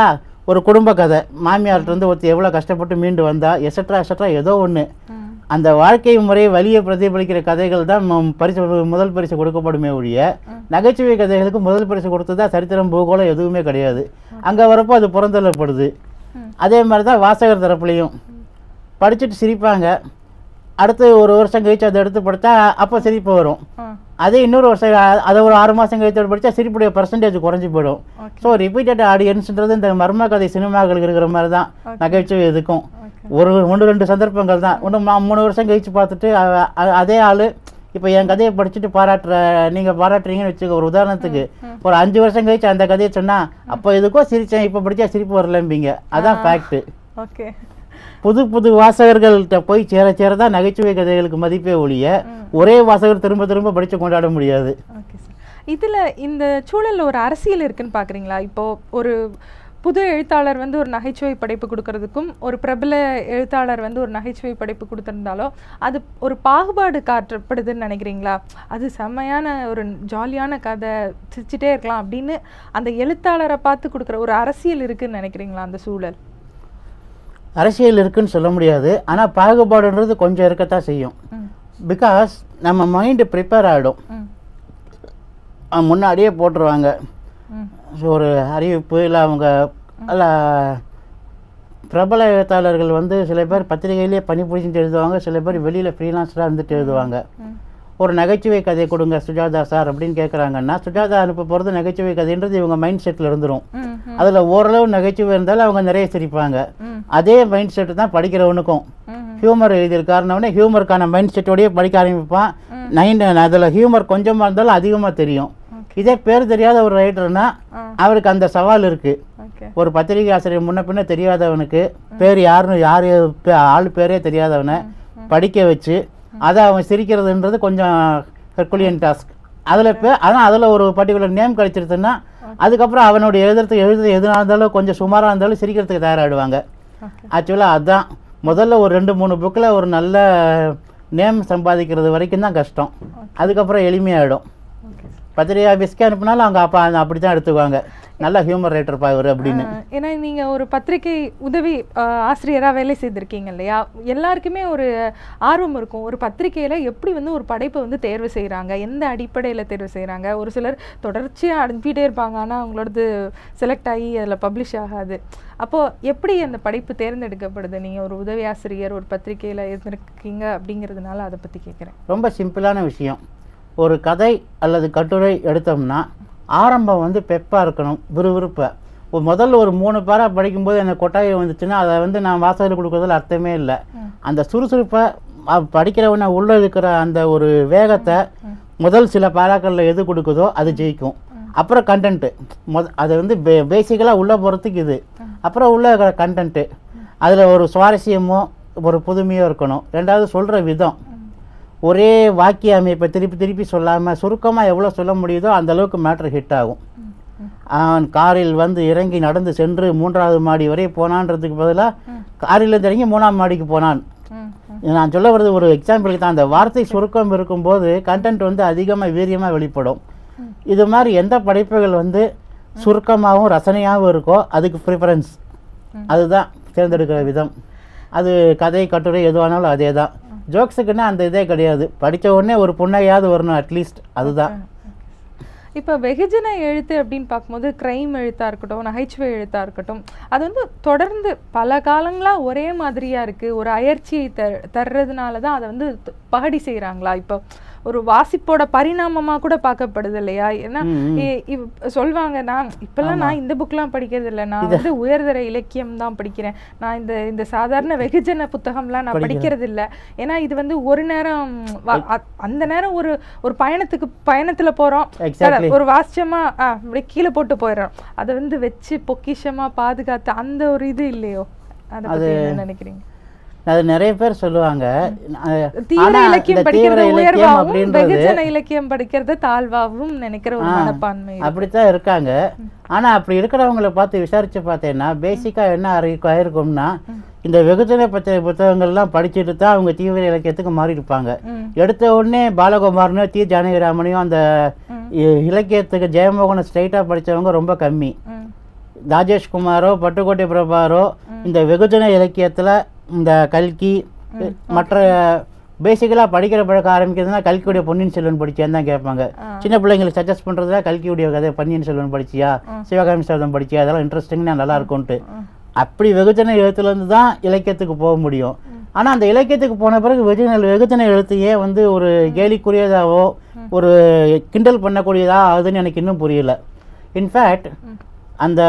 ஒரு குடும்ப கதை மாமியார்ட்ட இருந்து ஒருத்தர் எவ்வளோ கஷ்டப்பட்டு மீண்டு வந்தா எசட்ரா எசட்ரா ஏதோ ஒன்று ம். அந்த வாழ்க்கை முறை வலியை பிரதிபலிக்கிற கதைகள் தான் ம- பரிசு முதல் பரிசு கொடுக்கப்படுமே ஒழிய நகைச்சுவை கதைகளுக்கு முதல் பரிசு கொடுத்ததா சரித்திரம் பூகோளம் எதுவுமே கிடையாது அங்கே வரப்போ அது புறந்தள்ளப்படுது அதே மாதிரி தான் வாசகர் தரப்புலையும் படிச்சுட்டு சிரிப்பாங்க அடுத்து ஒரு வருஷம் கழிச்சு அதை எடுத்து படித்தா அப்போ சிரிப்பு வரும் ஆ. அதே இன்னொரு வருஷம் அ- அதை ஒரு ஆறு மாதம் கழித்து படித்தா சிரிப்புடைய பர்சன்டேஜ் குறைஞ்சி போயிடும் ஸோ ரிப்பீட்டட் ஆடியன்ஸ்ன்றது இந்த மர்ம கதை சினிமாக்களுக்கு இருக்கிற மாதிரி தான் நகைச்சுவை எதுக்கும் ஒரு ஒன்று ரெண்டு சந்தர்ப்பங்கள் தான் ஒன்று மூணு வருஷம் கழிச்சு பார்த்துட்டு அ- அ- அதே ஆள் இப்போ என் கதையை படிச்சுட்டு பாராட்டுற நீங்கள் பாராட்டுறீங்கன்னு வச்சுக்க ஒரு உதாரணத்துக்கு ஒரு அஞ்சு வருஷம் கழிச்சு அந்த கதையை சொன்னால் அப்போ எதுக்கோ சிரித்தேன் இப்போ படித்தா சிரிப்பு வரலம்பீங்க அதான் ஃபேக்ட்டு ஓகே புது புது வாசகர்கள்ட்ட போய் சேர சேர தான் நகைச்சுவை கதைகளுக்கு மதிப்பே ஒழிய ஒரே வாசகர் திரும்ப திரும்ப படித்து கொண்டாட முடியாது ஓகே சார் இதில் இந்த சூழல்ல ஒரு அரசியல் இருக்குன்னு பார்க்குறீங்களா இப்போ ஒரு புது எழுத்தாளர் வந்து ஒரு நகைச்சுவை படைப்பு கொடுக்கறதுக்கும் ஒரு பிரபல எழுத்தாளர் வந்து ஒரு நகைச்சுவை படைப்பு கொடுத்திருந்தாலோ அது ஒரு பாகுபாடு காட்டப்படுதுன்னு நினைக்கிறீங்களா அது செம்மையான ஒரு ஜாலியான கதை சிரிச்சிட்டே இருக்கலாம் அப்படின்னு அந்த எழுத்தாளரை பார்த்து கொடுக்குற ஒரு அரசியல் இருக்குன்னு நினைக்கிறீங்களா அந்த சூழல் அரசியல் இருக்குன்னு சொல்ல முடியாது ஆனால் பாகுபாடுன்றது கொஞ்சம் இருக்கத்தான் செய்யும் ம் பிகாஸ் நம்ம மைண்டு ப்ரிப்பேர் ஆகிடும் ம் முன்னாடியே போட்டுருவாங்க ம் ஸோ ஒரு அறிவிப்பு இல்லை அவங்க அல்ல பிரபல எழுத்தாளர்கள் வந்து சில பேர் பத்திரிகையிலேயே பணிபுரிஞ்சுட்டு எழுதுவாங்க சில பேர் வெளியில் ஃப்ரீலான்ஸராக இருந்துட்டு எழுதுவாங்க ம் ஒரு நகைச்சுவை கதை கொடுங்க சுஜாதா சார் அப்படின்னு கேட்குறாங்கன்னா சுஜாதா அனுப்ப போகிறது நகைச்சுவை கதைன்றது இவங்க மைண்ட் செட்டில் இருந்துரும் ம் ம் அதில் ஓரளவு நகைச்சுவை இருந்தாலும் அவங்க நிறைய சிரிப்பாங்க ம் அதே மைண்ட் செட்டு தான் படிக்கிறவனுக்கும் ம் ஹியூமர் எழுதியிருக்காருனவனே ஹியூமருக்கான மைண்ட் செட்டோடய படிக்க ஆரம்பிப்பான் நைன் அதில் ஹியூமர் கொஞ்சமாக இருந்தாலும் அதிகமாக தெரியும் இதே பேர் தெரியாத ஒரு ரைட்டர்னா ஆ. அவருக்கு அந்த சவால் இருக்குது ஓகே ஒரு பத்திரிகை ஆசிரியர் முன்ன பின்ன தெரியாதவனுக்கு பேர் யாருன்னு யார் பே- ஆள் பேரே தெரியாதவனை படிக்க வச்சு அதை அவன் சிரிக்கிறதுன்றது கொஞ்சம் ஹெர்குலியன் டாஸ்க் அதில் பே ஆனால் அதில் ஒரு பர்டிகுலர் நேம் கிடைச்சிருதுன்னா அதுக்கப்புறம் அவனுடைய எழுதுறதுக்கு எழுதுறது எதுனாக இருந்தாலும் கொஞ்சம் சுமாராக இருந்தாலும் சிரிக்கிறதுக்கு தயாராகிடுவாங்க ஓகே ஆக்சுவலாக அதுதான் முதல்ல ஒரு ரெண்டு மூணு புக்கில் ஒரு நல்ல நேம் சம்பாதிக்கிறது வரைக்கும் தான் கஷ்டம் அதுக்கப்புறம் எளிமையாகிடும் ஓகே பத்திரிகை ஆஃபீஸ்க்கு அனுப்புனாலும் அவங்க அப்பா அப்படி தான் எடுத்துக்குவாங்க நல்ல ஹியூமர் ரைட்டர் இவர் அப்படின்னு ஆஹ் ஏன்னா நீங்க ஒரு பத்திரிகை உதவி ஆஹ் ஆசிரியரா வேலை செய்திருக்கீங்க இல்லையா எல்லாருக்குமே ஒரு ஆர்வம் இருக்கும் ஒரு பத்திரிகையில எப்படி வந்து ஒரு படைப்பை வந்து தேர்வு செய்றாங்க எந்த அடிப்படையில தேர்வு செய்றாங்க ஒரு சிலர் தொடர்ச்சியா அனுப்பிட்டே இருப்பாங்க ஆனா அவங்களோடது செலக்ட் ஆகி அதுல பப்ளிஷ் ஆகாது அப்போ எப்படி அந்த படைப்பு தேர்ந்தெடுக்கப்படுது நீங்க ஒரு உதவி ஆசிரியர் ஒரு பத்திரிகையில இருந்திருக்கீங்க அப்படிங்கிறதுனால அதை பத்தி கேட்குறேன் ரொம்ப சிம்பிளான விஷயம் ஒரு கதை அல்லது கட்டுரை எடுத்தோம்னா ஆரம்பம் வந்து பெப்பாக இருக்கணும் விறுவிறுப்பாக ஒரு முதல்ல ஒரு மூணு பேரா படிக்கும்போது எனக்கு கொட்டாயம் வந்துச்சுன்னா அதை வந்து நான் வாசகர் கொடுக்குறதுல அர்த்தமே இல்லை அந்த சுறுசுறுப்பை அ- படிக்கிறவனை உள்ள இருக்கிற அந்த ஒரு வேகத்தை முதல் சில பாராக்களில் எது கொடுக்குதோ அது ஜெயிக்கும் அப்புறம் கண்டென்ட்டு முத அது வந்து பே பேசிக்கலாக உள்ளே போகிறதுக்கு இது அப்புறம் உள்ளே இருக்கிற கண்டென்ட்டு அதில் ஒரு சுவாரஸ்யமோ ஒரு புதுமையோ இருக்கணும் ரெண்டாவது சொல்கிற விதம் ஒரே வாக்கிய அமைப்பை திருப்பி திருப்பி சொல்லாமல் சுருக்கமாக எவ்வளோ சொல்ல முடியுதோ அந்த அளவுக்கு மேட்ரு ஹிட் ஆகும் அவன் காரில் வந்து இறங்கி நடந்து சென்று மூன்றாவது மாடி வரை போனான்றதுக்கு பதிலாக காரில் இறங்கி மூணாம் மாடிக்கு போனான் ம் நான் சொல்ல வர்றது ஒரு எக்ஸாம்பிளுக்கு தான் அந்த வார்த்தை சுருக்கம் இருக்கும்போது கண்டென்ட் வந்து அதிகமாக வீரியமாக வெளிப்படும் இது மாதிரி எந்த படைப்புகள் வந்து சுருக்கமாகவும் ரசனையாகவும் இருக்கோ அதுக்கு ப்ரிஃபரன்ஸ் அதுதான் தேர்ந்தெடுக்கிற விதம் அது கதை கட்டுரை எதுவானாலும் அதே தான் ஜோக்ஸுக்குன்னா அந்த இதே கிடையாது படித்த உடனே ஒரு புண்ணையாவது வரணும் அட்லீஸ்ட் அதுதான் இப்போ வெகுஜன எழுத்து அப்படின்னு பார்க்கும்போது கிரைம் எழுத்தா இருக்கட்டும் நகைச்சுவை எழுத்தா இருக்கட்டும் அது வந்து தொடர்ந்து பல காலங்களா ஒரே மாதிரியா இருக்கு ஒரு அயற்சியை த தர்றதுனால தான் அதை வந்து த- பகடி செய்றாங்களா இப்போ ஒரு வாசிப்போட பரிணாமமா கூட பார்க்கப்படுது இல்லையா ஏன்னா இ- இவ்- சொல்வாங்க நான் இப்பெல்லாம் நான் இந்த புக்லாம் படிக்கிறது இல்லை நான் வந்து உயர்தர இலக்கியம் தான் படிக்கிறேன் நான் இந்த இந்த சாதாரண வெகுஜன புத்தகம்லாம் நான் படிக்கிறது இல்லை ஏன்னா இது வந்து ஒரு நேரம் வ- அ- அந்த நேரம் ஒரு ஒரு பயணத்துக்கு பயணத்துல போறோம் Exactly. ஒரு வாசிச்சமா ஆ அப்படியே கீழே போட்டு போயிடுறோம் அதை வந்து வச்சு பொக்கிஷமா பாதுகாத்து அந்த ஒரு இது இல்லையோ அதை பத்தி என்ன நினைக்கிறீங்க அது நிறைய பேர் சொல்லுவாங்க அஹ், தீவிர ஆனா இலக்கியம் இந்த தீவிர படிக்கிறது இலக்கியம் உயர்வாகவும் அப்படின்றது வெகுஜன இலக்கியம் படிக்கிறது தாழ்வாகவும் நினைக்கிற ஒரு மனப்பான்மை இருக்கு. அப்படித்தான் இருக்காங்க ஆனா அப்படி இருக்கிறவங்கள பார்த்து விசாரிச்சு பார்த்தேன்னா பேசிக்கா என்ன அறி- ஆயிருக்கும்னா இந்த வெகுஜன பற்றிய புத்தகங்கள்லாம் படிச்சுட்டு தான் அவங்க தீவிர இலக்கியத்துக்கு மாறி இருப்பாங்க ம். எடுத்த உடனே பாலகுமாரனையும் டி ஜானகிராமனையும் அந்த இ- இலக்கியத்துக்கு ஜெயமோகனை ஸ்ட்ரைட்டாக படிச்சவங்க ரொம்ப கம்மி ம். ராஜேஷ்குமாரோ பட்டுக்கோட்டை பிரபாரோ இந்த வெகுஜன இலக்கியத்தில் இந்த கல்கி மற்ற பேசிக்கலாக படிக்கிற பழக்க ஆரம்பிக்கிறதுனா கல்கியுடைய பொன்னியின் செல்வன் படிச்சியான்னு தான் கேட்பாங்க சின்ன பிள்ளைங்களுக்கு சஜஸ்ட் பண்ணுறதுல கல்கியுடைய கதை பொன்னியின் செல்வன் படிச்சியா சிவகாமி சபதம் படிச்சியா அதெல்லாம் இன்ட்ரெஸ்டிங்னா நல்லா இருக்கும்ன்ட்டு அப்படி வெகுஜன எழுத்துலேருந்து தான் இலக்கியத்துக்கு போக முடியும் ஆனால் அந்த இலக்கியத்துக்கு போன பிறகு வெகுஜன வெகுஜன எழுத்து ஏன் வந்து ஒரு கேலிக்குரியதாவோ ஒரு கிண்டல் பண்ணக்கூடியதா ஆகுதுன்னு எனக்கு இன்னும் புரியல இன்ஃபேக்ட் அந்த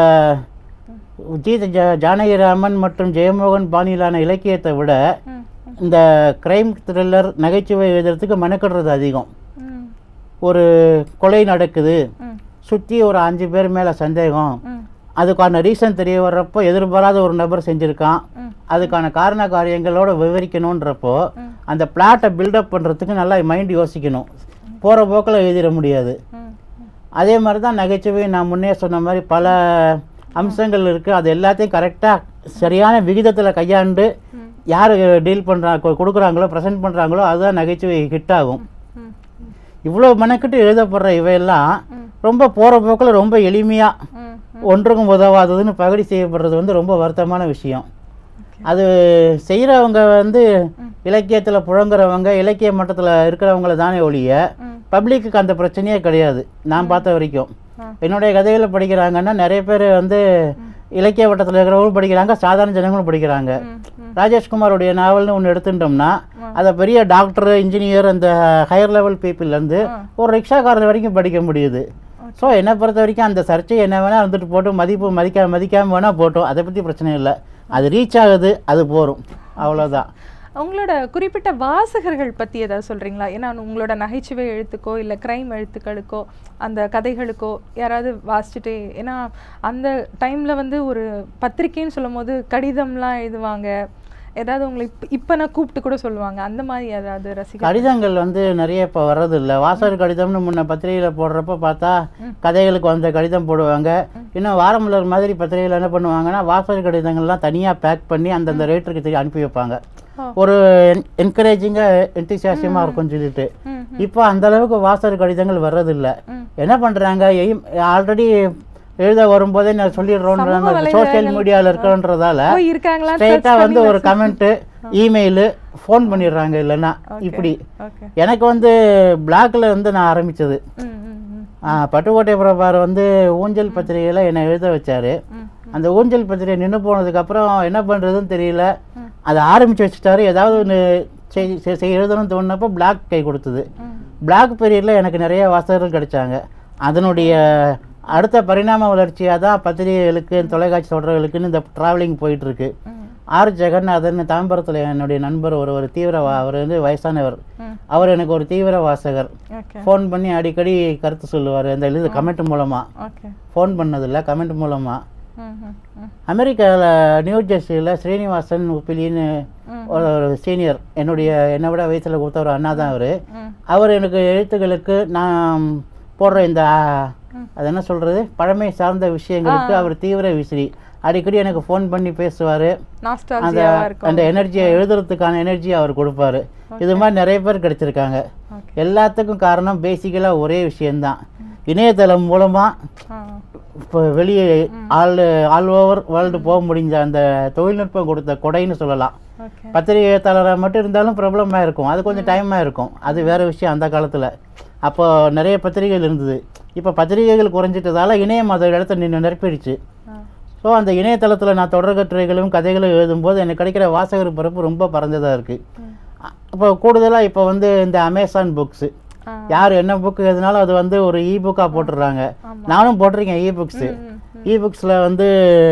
ஜி ஜ- ஜானகிராமன் மற்றும் ஜெயமோகன் பாணியிலான இலக்கியத்தை விட ம், இந்த கிரைம் த்ரில்லர் நகைச்சுவை எழுதுறதுக்கு மெனக்கிடுறது அதிகம் ம், ஒரு கொலை நடக்குது ம், சுற்றி ஒரு அஞ்சு பேர் மேலே சந்தேகம் ம், அதுக்கான ரீசன் தெரிய வர்றப்போ எதிர்பாராத ஒரு நபர் செஞ்சுருக்கான் ம். அதுக்கான காரண காரியங்களோட விவரிக்கணுன்றப்போ ம். அந்த பிளாட்டை பில்டப் பண்ணுறதுக்கு நல்லா மைண்ட் யோசிக்கணும் போகிற போக்கில் எழுதிட முடியாது ம், அதே மாதிரி தான் நகைச்சுவை நான் முன்னே சொன்ன மாதிரி பல அம்சங்கள் இருக்குது அது எல்லாத்தையும் கரெக்டாக சரியான விகிதத்தில் கையாண்டு யார் டீல் பண்ணுறாங்க கொடுக்குறாங்களோ ப்ரெசென்ட் பண்ணுறாங்களோ அதுதான் நகைச்சுவை ஹிட் ஆகும் ம், இவ்வளோ மெனக்கிட்டு எழுதப்படுற இவையெல்லாம் ரொம்ப போகிற போக்கில் ரொம்ப எளிமையாக ம், ஒன்றுக்கும் உதவாததுன்னு பகடி செய்யப்படுறது வந்து ரொம்ப வருத்தமான விஷயம் அது செய்கிறவங்க வந்து இலக்கியத்தில் புழங்குறவங்க இலக்கிய மட்டத்தில் இருக்கிறவங்கள தானே ஒழிய பப்ளிக்கு அந்த பிரச்சனையே கிடையாது நான் பார்த்த வரைக்கும் என்னுடைய கதைகளை படிக்கிறாங்கன்னா நிறைய பேர் வந்து இலக்கிய வட்டத்தில் இருக்கிறவங்களும் படிக்கிறாங்க சாதாரண ஜனங்களும் படிக்கிறாங்க ராஜேஷ்குமாரோடைய நாவல்னு ஒன்று எடுத்துட்டோம்னா அதை பெரிய டாக்டர் இன்ஜினியர் அந்த ஹையர் லெவல் பீப்புள்லேருந்து ஒரு ரிக்ஷாக்காரர் வரைக்கும் படிக்க முடியுது ஸோ என்னை பொறுத்த வரைக்கும் அந்த சர்ச்சை என்ன வேணால் இருந்துட்டு போட்டு மதிப்பு மதிக்க மதிக்காமல் வேணால் போட்டோம் அதை பற்றி பிரச்சனை இல்லை அது ரீச் ஆகுது அது போகும் அவ்வளோதான் உங்களோட குறிப்பிட்ட வாசகர்கள் பத்தி ஏதாவது சொல்றீங்களா ஏன்னா உங்களோட நகைச்சுவை எழுத்துக்கோ இல்ல கிரைம் எழுத்துக்களுக்கோ அந்த கதைகளுக்கோ யாராவது வாசிச்சுட்டு ஏன்னா அந்த டைம்ல வந்து ஒரு பத்திரிக்கைன்னு சொல்லும் போது கடிதம்லாம் எழுதுவாங்க ஏதாவது உங்களை இப்ப இப்ப நான் கூப்பிட்டு கூட சொல்லுவாங்க அந்த மாதிரி ஏதாவது ரசிகர் கடிதங்கள் வந்து நிறைய இப்போ வர்றதில்ல வாசகர் கடிதம்னு முன்ன பத்திரிகையில் போடுறப்ப பார்த்தா கதைகளுக்கு வந்த கடிதம் போடுவாங்க இன்னும் வாரமலர் மாதிரி பத்திரிகையில் என்ன பண்ணுவாங்கன்னா வாசகர் கடிதங்கள்லாம் தனியாக பேக் பண்ணி அந்தந்த ரேட்டருக்கு திருப்பி அனுப்பி வைப்பாங்க ஒரு என்கரேஜிங்காக என்டிசியாசியமாக இருக்கும் சொல்லிட்டு ம், இப்போ அந்த அளவுக்கு வாசகர் கடிதங்கள் வர்றதில்ல என்ன பண்ணுறாங்க ஆல்ரெடி எழுத வரும்போதே நான் சொல்லிடுறோன்ற சோஷியல் மீடியாவில் இருக்கிறன்றதால போய் இருக்காங்களா ஸ்ட்ரைட்டாக வந்து ஒரு கமெண்ட்டு இமெயிலு ஃபோன் பண்ணிடுறாங்க இல்லைன்னா இப்படி ஓகே எனக்கு வந்து பிளாக்ல வந்து நான் ஆரம்பிச்சது ம் ம் ம் ஆ, பட்டுக்கோட்டை பிரபார் வந்து ஊஞ்சல் பத்திரிகையில் என்னை எழுத வச்சாரு அந்த ஊஞ்சல் பத்திரிகை நின்று போனதுக்கப்புறம் என்ன பண்ணுறதுன்னு தெரியல அதை ஆரம்பித்து வச்சுட்டாரு ஏதாவது ஒன்று செய் செய்- செய் எழுதணும்னு தோணுனப்போ பிளாக் கை கொடுத்தது பிளாக் பீரியடில் எனக்கு நிறைய வாசகர்கள் கிடைச்சாங்க அதனுடைய அடுத்த பரிணாம வளர்ச்சியாக தான் பத்திரிகைகளுக்கு தொலைக்காட்சி தொடர்களுக்குன்னு இந்த ட்ராவலிங் போயிட்டுருக்கு ஆர் ஜெகநாதன் தாம்பரத்தில் என்னுடைய நண்பர் ஒரு ஒரு தீவிர வா- அவர் வந்து வயசானவர் அவர் எனக்கு ஒரு தீவிர வாசகர் ஓகே ஃபோன் பண்ணி அடிக்கடி கருத்து சொல்லுவார் அந்த எழுது கமெண்ட் மூலமாக ஓகே ஃபோன் பண்ணதில்ல கமெண்ட் மூலமாக ம் ம் ம் அமெரிக்காவில் நியூ ஜெர்சியில் ஸ்ரீனிவாசன் உப்பிலின்னு ஒரு ஒரு சீனியர் என்னுடைய என்னை விட வயசில் கொடுத்த ஒரு அண்ணா தான் அவர் ம் அவர் எனக்கு எழுத்துக்களுக்கு நான் போடுற இந்த ஆ, அது என்ன சொல்கிறது பழமை சார்ந்த விஷயங்களுக்கு அவர் தீவிர விசிறி அடிக்கடி எனக்கு ஃபோன் பண்ணி பேசுவார் அந்த நாஸ்டாலஜியாவா இருக்கும் அந்த எனர்ஜியை எழுதுறதுக்கான எனர்ஜியை அவர் கொடுப்பாரு இது மாதிரி நிறைய பேர் கிடைச்சிருக்காங்க ஓகே எல்லாத்துக்கும் காரணம் பேசிக்கலாக ஒரே விஷயம்தான் இணையதளம் மூலமாக ஆ இப்போ வெளியே ஆல் ஆல் ஓவர் வேர்ல்டு போக முடிஞ்ச அந்த தொழில்நுட்பம் கொடுத்த கொடைன்னு சொல்லலாம் ஓகே பத்திரிகை எழுத்தாளராக மட்டும் இருந்தாலும் ப்ராப்ளமாக இருக்கும் அது கொஞ்சம் டைமாக இருக்கும் அது வேறு விஷயம் அந்த காலத்தில் அப்போ நிறைய பத்திரிகைகள் இருந்தது இப்போ பத்திரிகைகள் குறைஞ்சிட்டதால இணையம் அதை இடத்த நின்று நிரப்பிடுச்சு ஆ ஸோ அந்த இணையதளத்தில் நான் தொடர் கட்டுரைகளும் கதைகளும் எழுதும்போது எனக்கு கிடைக்கிற வாசகர் பரப்பு ரொம்ப பறந்ததாக இருக்குது இப்போ கூடுதலாக இப்போ வந்து இந்த அமேசான் புக்ஸு ஆ. யார் என்ன புக் எழுதினாலும் அது வந்து ஒரு இ புக்காக போட்டுடுறாங்க நானும் போட்டிருக்கேன் இ புக்ஸு இ புக்ஸில் வந்து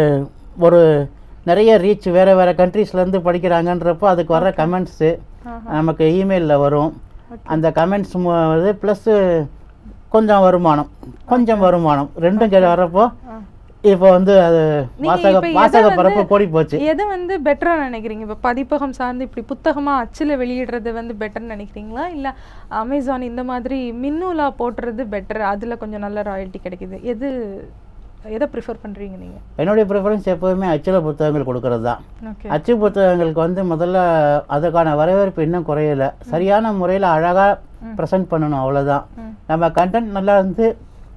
ஒரு நிறைய ரீச் வேறு வேறு கண்ட்ரீஸ்லேருந்து படிக்கிறாங்கன்றப்போ அதுக்கு வர்ற கமெண்ட்ஸு நமக்கு இமெயிலில் வரும் அந்த கமெண்ட்ஸ் வந்து ப்ளஸ்ஸு கொஞ்சம் வருமானம் கொஞ்சம் வருமானம் ரெண்டும் கே- வர்றப்போ இப்போ வந்து அது நீங்க வாசக இப்ப எதை வாசக வந்து- பரப்பு கூடி போச்சு எதை வந்து பெட்டரா நினைக்கிறீங்க இப்ப பதிப்பகம் சார்ந்து இப்படி புத்தகமா அச்சுல வெளியிடுறது வந்து பெட்டர்னு நினைக்கிறீங்களா இல்ல அமேசான் இந்த மாதிரி மின்னூலா போட்டுறது பெட்டர் அதுல கொஞ்சம் நல்ல ராயல்ட்டி கிடைக்குது எது எதை ப்ரிஃபர் பண்றீங்க நீங்க என்னுடைய ப்ரிஃபரன்ஸ் எப்போதுமே அச்சில் புத்தகங்கள் கொடுக்கறது தான் ஓகே அச்சு புத்தகங்களுக்கு வந்து முதல்ல அதுக்கான வரவேற்பு இன்னும் குறையல சரியான முறையில் அழகாக ப்ரெசென்ட் பண்ணணும் அவ்வளோதான் நம்ம கண்டென்ட் நல்லா இருந்து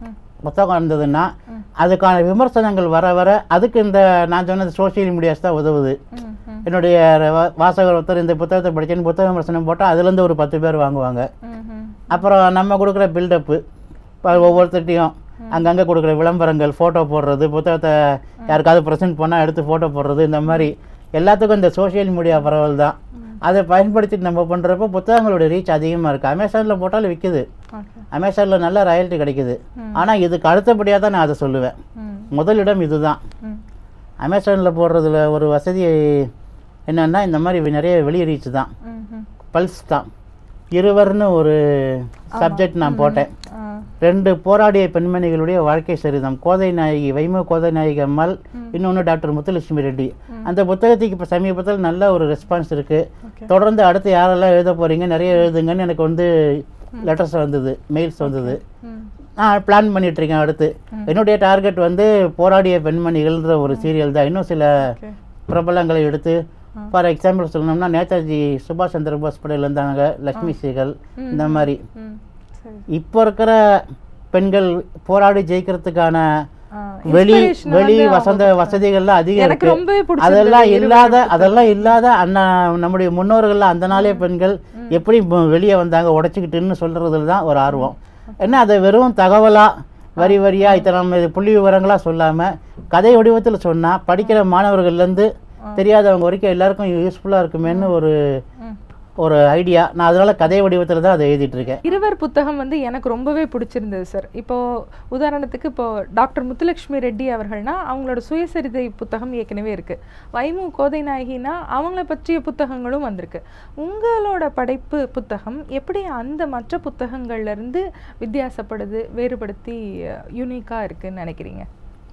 புத்தகம் இருந்ததுன்னா அதுக்கான விமர்சனங்கள் வர வர அதுக்கு இந்த நான் சொன்னது சோஷியல் மீடியாஸ் தான் உதவுது ம், ம், என்னுடைய வா- வாசகர் ஒருத்தர் இந்த புத்தகத்தை படிச்சேன்னு புத்தக விமர்சனம் போட்டால் அதுலேருந்து ஒரு பத்து பேர் வாங்குவாங்க ம், ம். அப்புறம் நம்ம கொடுக்குற பில்டப்பு ஒவ்வொருத்தட்டையும் அங்கங்கே கொடுக்குற விளம்பரங்கள் ஃபோட்டோ போடுறது புத்தகத்தை யாருக்காவது ப்ரெசென்ட் பண்ணால் எடுத்து ஃபோட்டோ போடுறது இந்த மாதிரி எல்லாத்துக்கும் இந்த சோஷியல் மீடியா பரவல் தான் அதை பயன்படுத்திட்டு நம்ம பண்ணுறப்போ புத்தகங்களோட ரீச் அதிகமாக இருக்குது அமேசானில் போட்டாலும் விற்குது ஓகே அமேசானில் நல்ல ராயல்ட்டி கிடைக்குது ஆனால் இதுக்கு அடுத்தபடியாக தான் நான் அதை சொல்லுவேன் ம், முதலிடம் இதுதான் ம். அமேசானில் போடுறதுல ஒரு வசதி என்னன்னா இந்த மாதிரி நிறைய வெளியே ரீச் தான் ம், ம். பல்ஸ் தான் இருவர்னு ஒரு சப்ஜெக்ட் நான் போட்டேன் ஆ, ரெண்டு போராடிய பெண்மணிகளுடைய வாழ்க்கை சரிதம் கோதை நாயகி வைம கோதை நாயகி அம்மாள் இன்னொன்று டாக்டர் முத்துலட்சுமி ரெட்டி அந்த புத்தகத்துக்கு இப்போ சமீபத்தில் நல்ல ஒரு ரெஸ்பான்ஸ் இருக்கு Okay. தொடர்ந்து அடுத்து யாரெல்லாம் எழுத போறீங்க நிறைய எழுதுங்கன்னு எனக்கு வந்து லெட்டர்ஸ் வந்தது மெயில்ஸ் வந்தது ம். நான் பிளான் பண்ணிட்டு இருக்கேன் அடுத்து என்னுடைய டார்கெட் வந்து போராடிய பெண்மணிகள்ன்ற ஒரு சீரியல் தான் இன்னும் சில ஓகே பிரபலங்களை எடுத்து ஃபார் எக்ஸாம்பிள் சொல்லணும்னா நேதாஜி சுபாஷ் சந்திர போஸ் படையில் இருந்தாங்க லக்ஷ்மி சேகல் இந்த மாதிரி ம் சரி இப்போ இருக்கிற பெண்கள் போராடி ஜெயிக்கிறதுக்கான ஆ, வெளி inspiration வெளி வந்து வசந்த வசதிகள்லாம் அதிகம் எனக்கு இருக்கு ரொம்பவே பிடிச்சது அதெல்லாம் இல்லாத அதெல்லாம் இல்லாத அண்ணா நம்முடைய முன்னோர்கள் அந்த நாளே பெண்கள் எப்படி ப- வெளியே வந்தாங்க உடைச்சிக்கிட்டுன்னு சொல்றதுல தான் ஒரு ஆர்வம் என்ன அதை வெறும் தகவலா வரி வரியா இத்தனை நம்ம இது புள்ளி விவரங்களா சொல்லாம கதை வடிவத்தில் சொன்னா படிக்கிற மாணவர்கள்ல இருந்து தெரியாதவங்க வரைக்கும் எல்லாருக்கும் யூஸ்ஃபுல்லா இருக்குமேன்னு ஒரு ம். ஒரு ஐடியா நான் அதனால கதை வடிவத்தில் தான் அதை எழுதிட்டு இருக்கேன் இருவர் புத்தகம் வந்து எனக்கு ரொம்பவே பிடிச்சிருந்தது சார் இப்போ உதாரணத்துக்கு இப்போ டாக்டர் முத்துலட்சுமி ரெட்டி அவர்கள்னா அவங்களோட சுயசரிதை புத்தகம் ஏற்கனவே இருக்கு வைமு கோதை நாயகினா அவங்கள பற்றிய புத்தகங்களும் வந்திருக்கு உங்களோட படைப்பு புத்தகம் எப்படி அந்த மற்ற புத்தகங்கள்ல இருந்து வித்தியாசப்படுது வேறுபடுத்தி யூனிக்கா இருக்குன்னு நினைக்கிறீங்க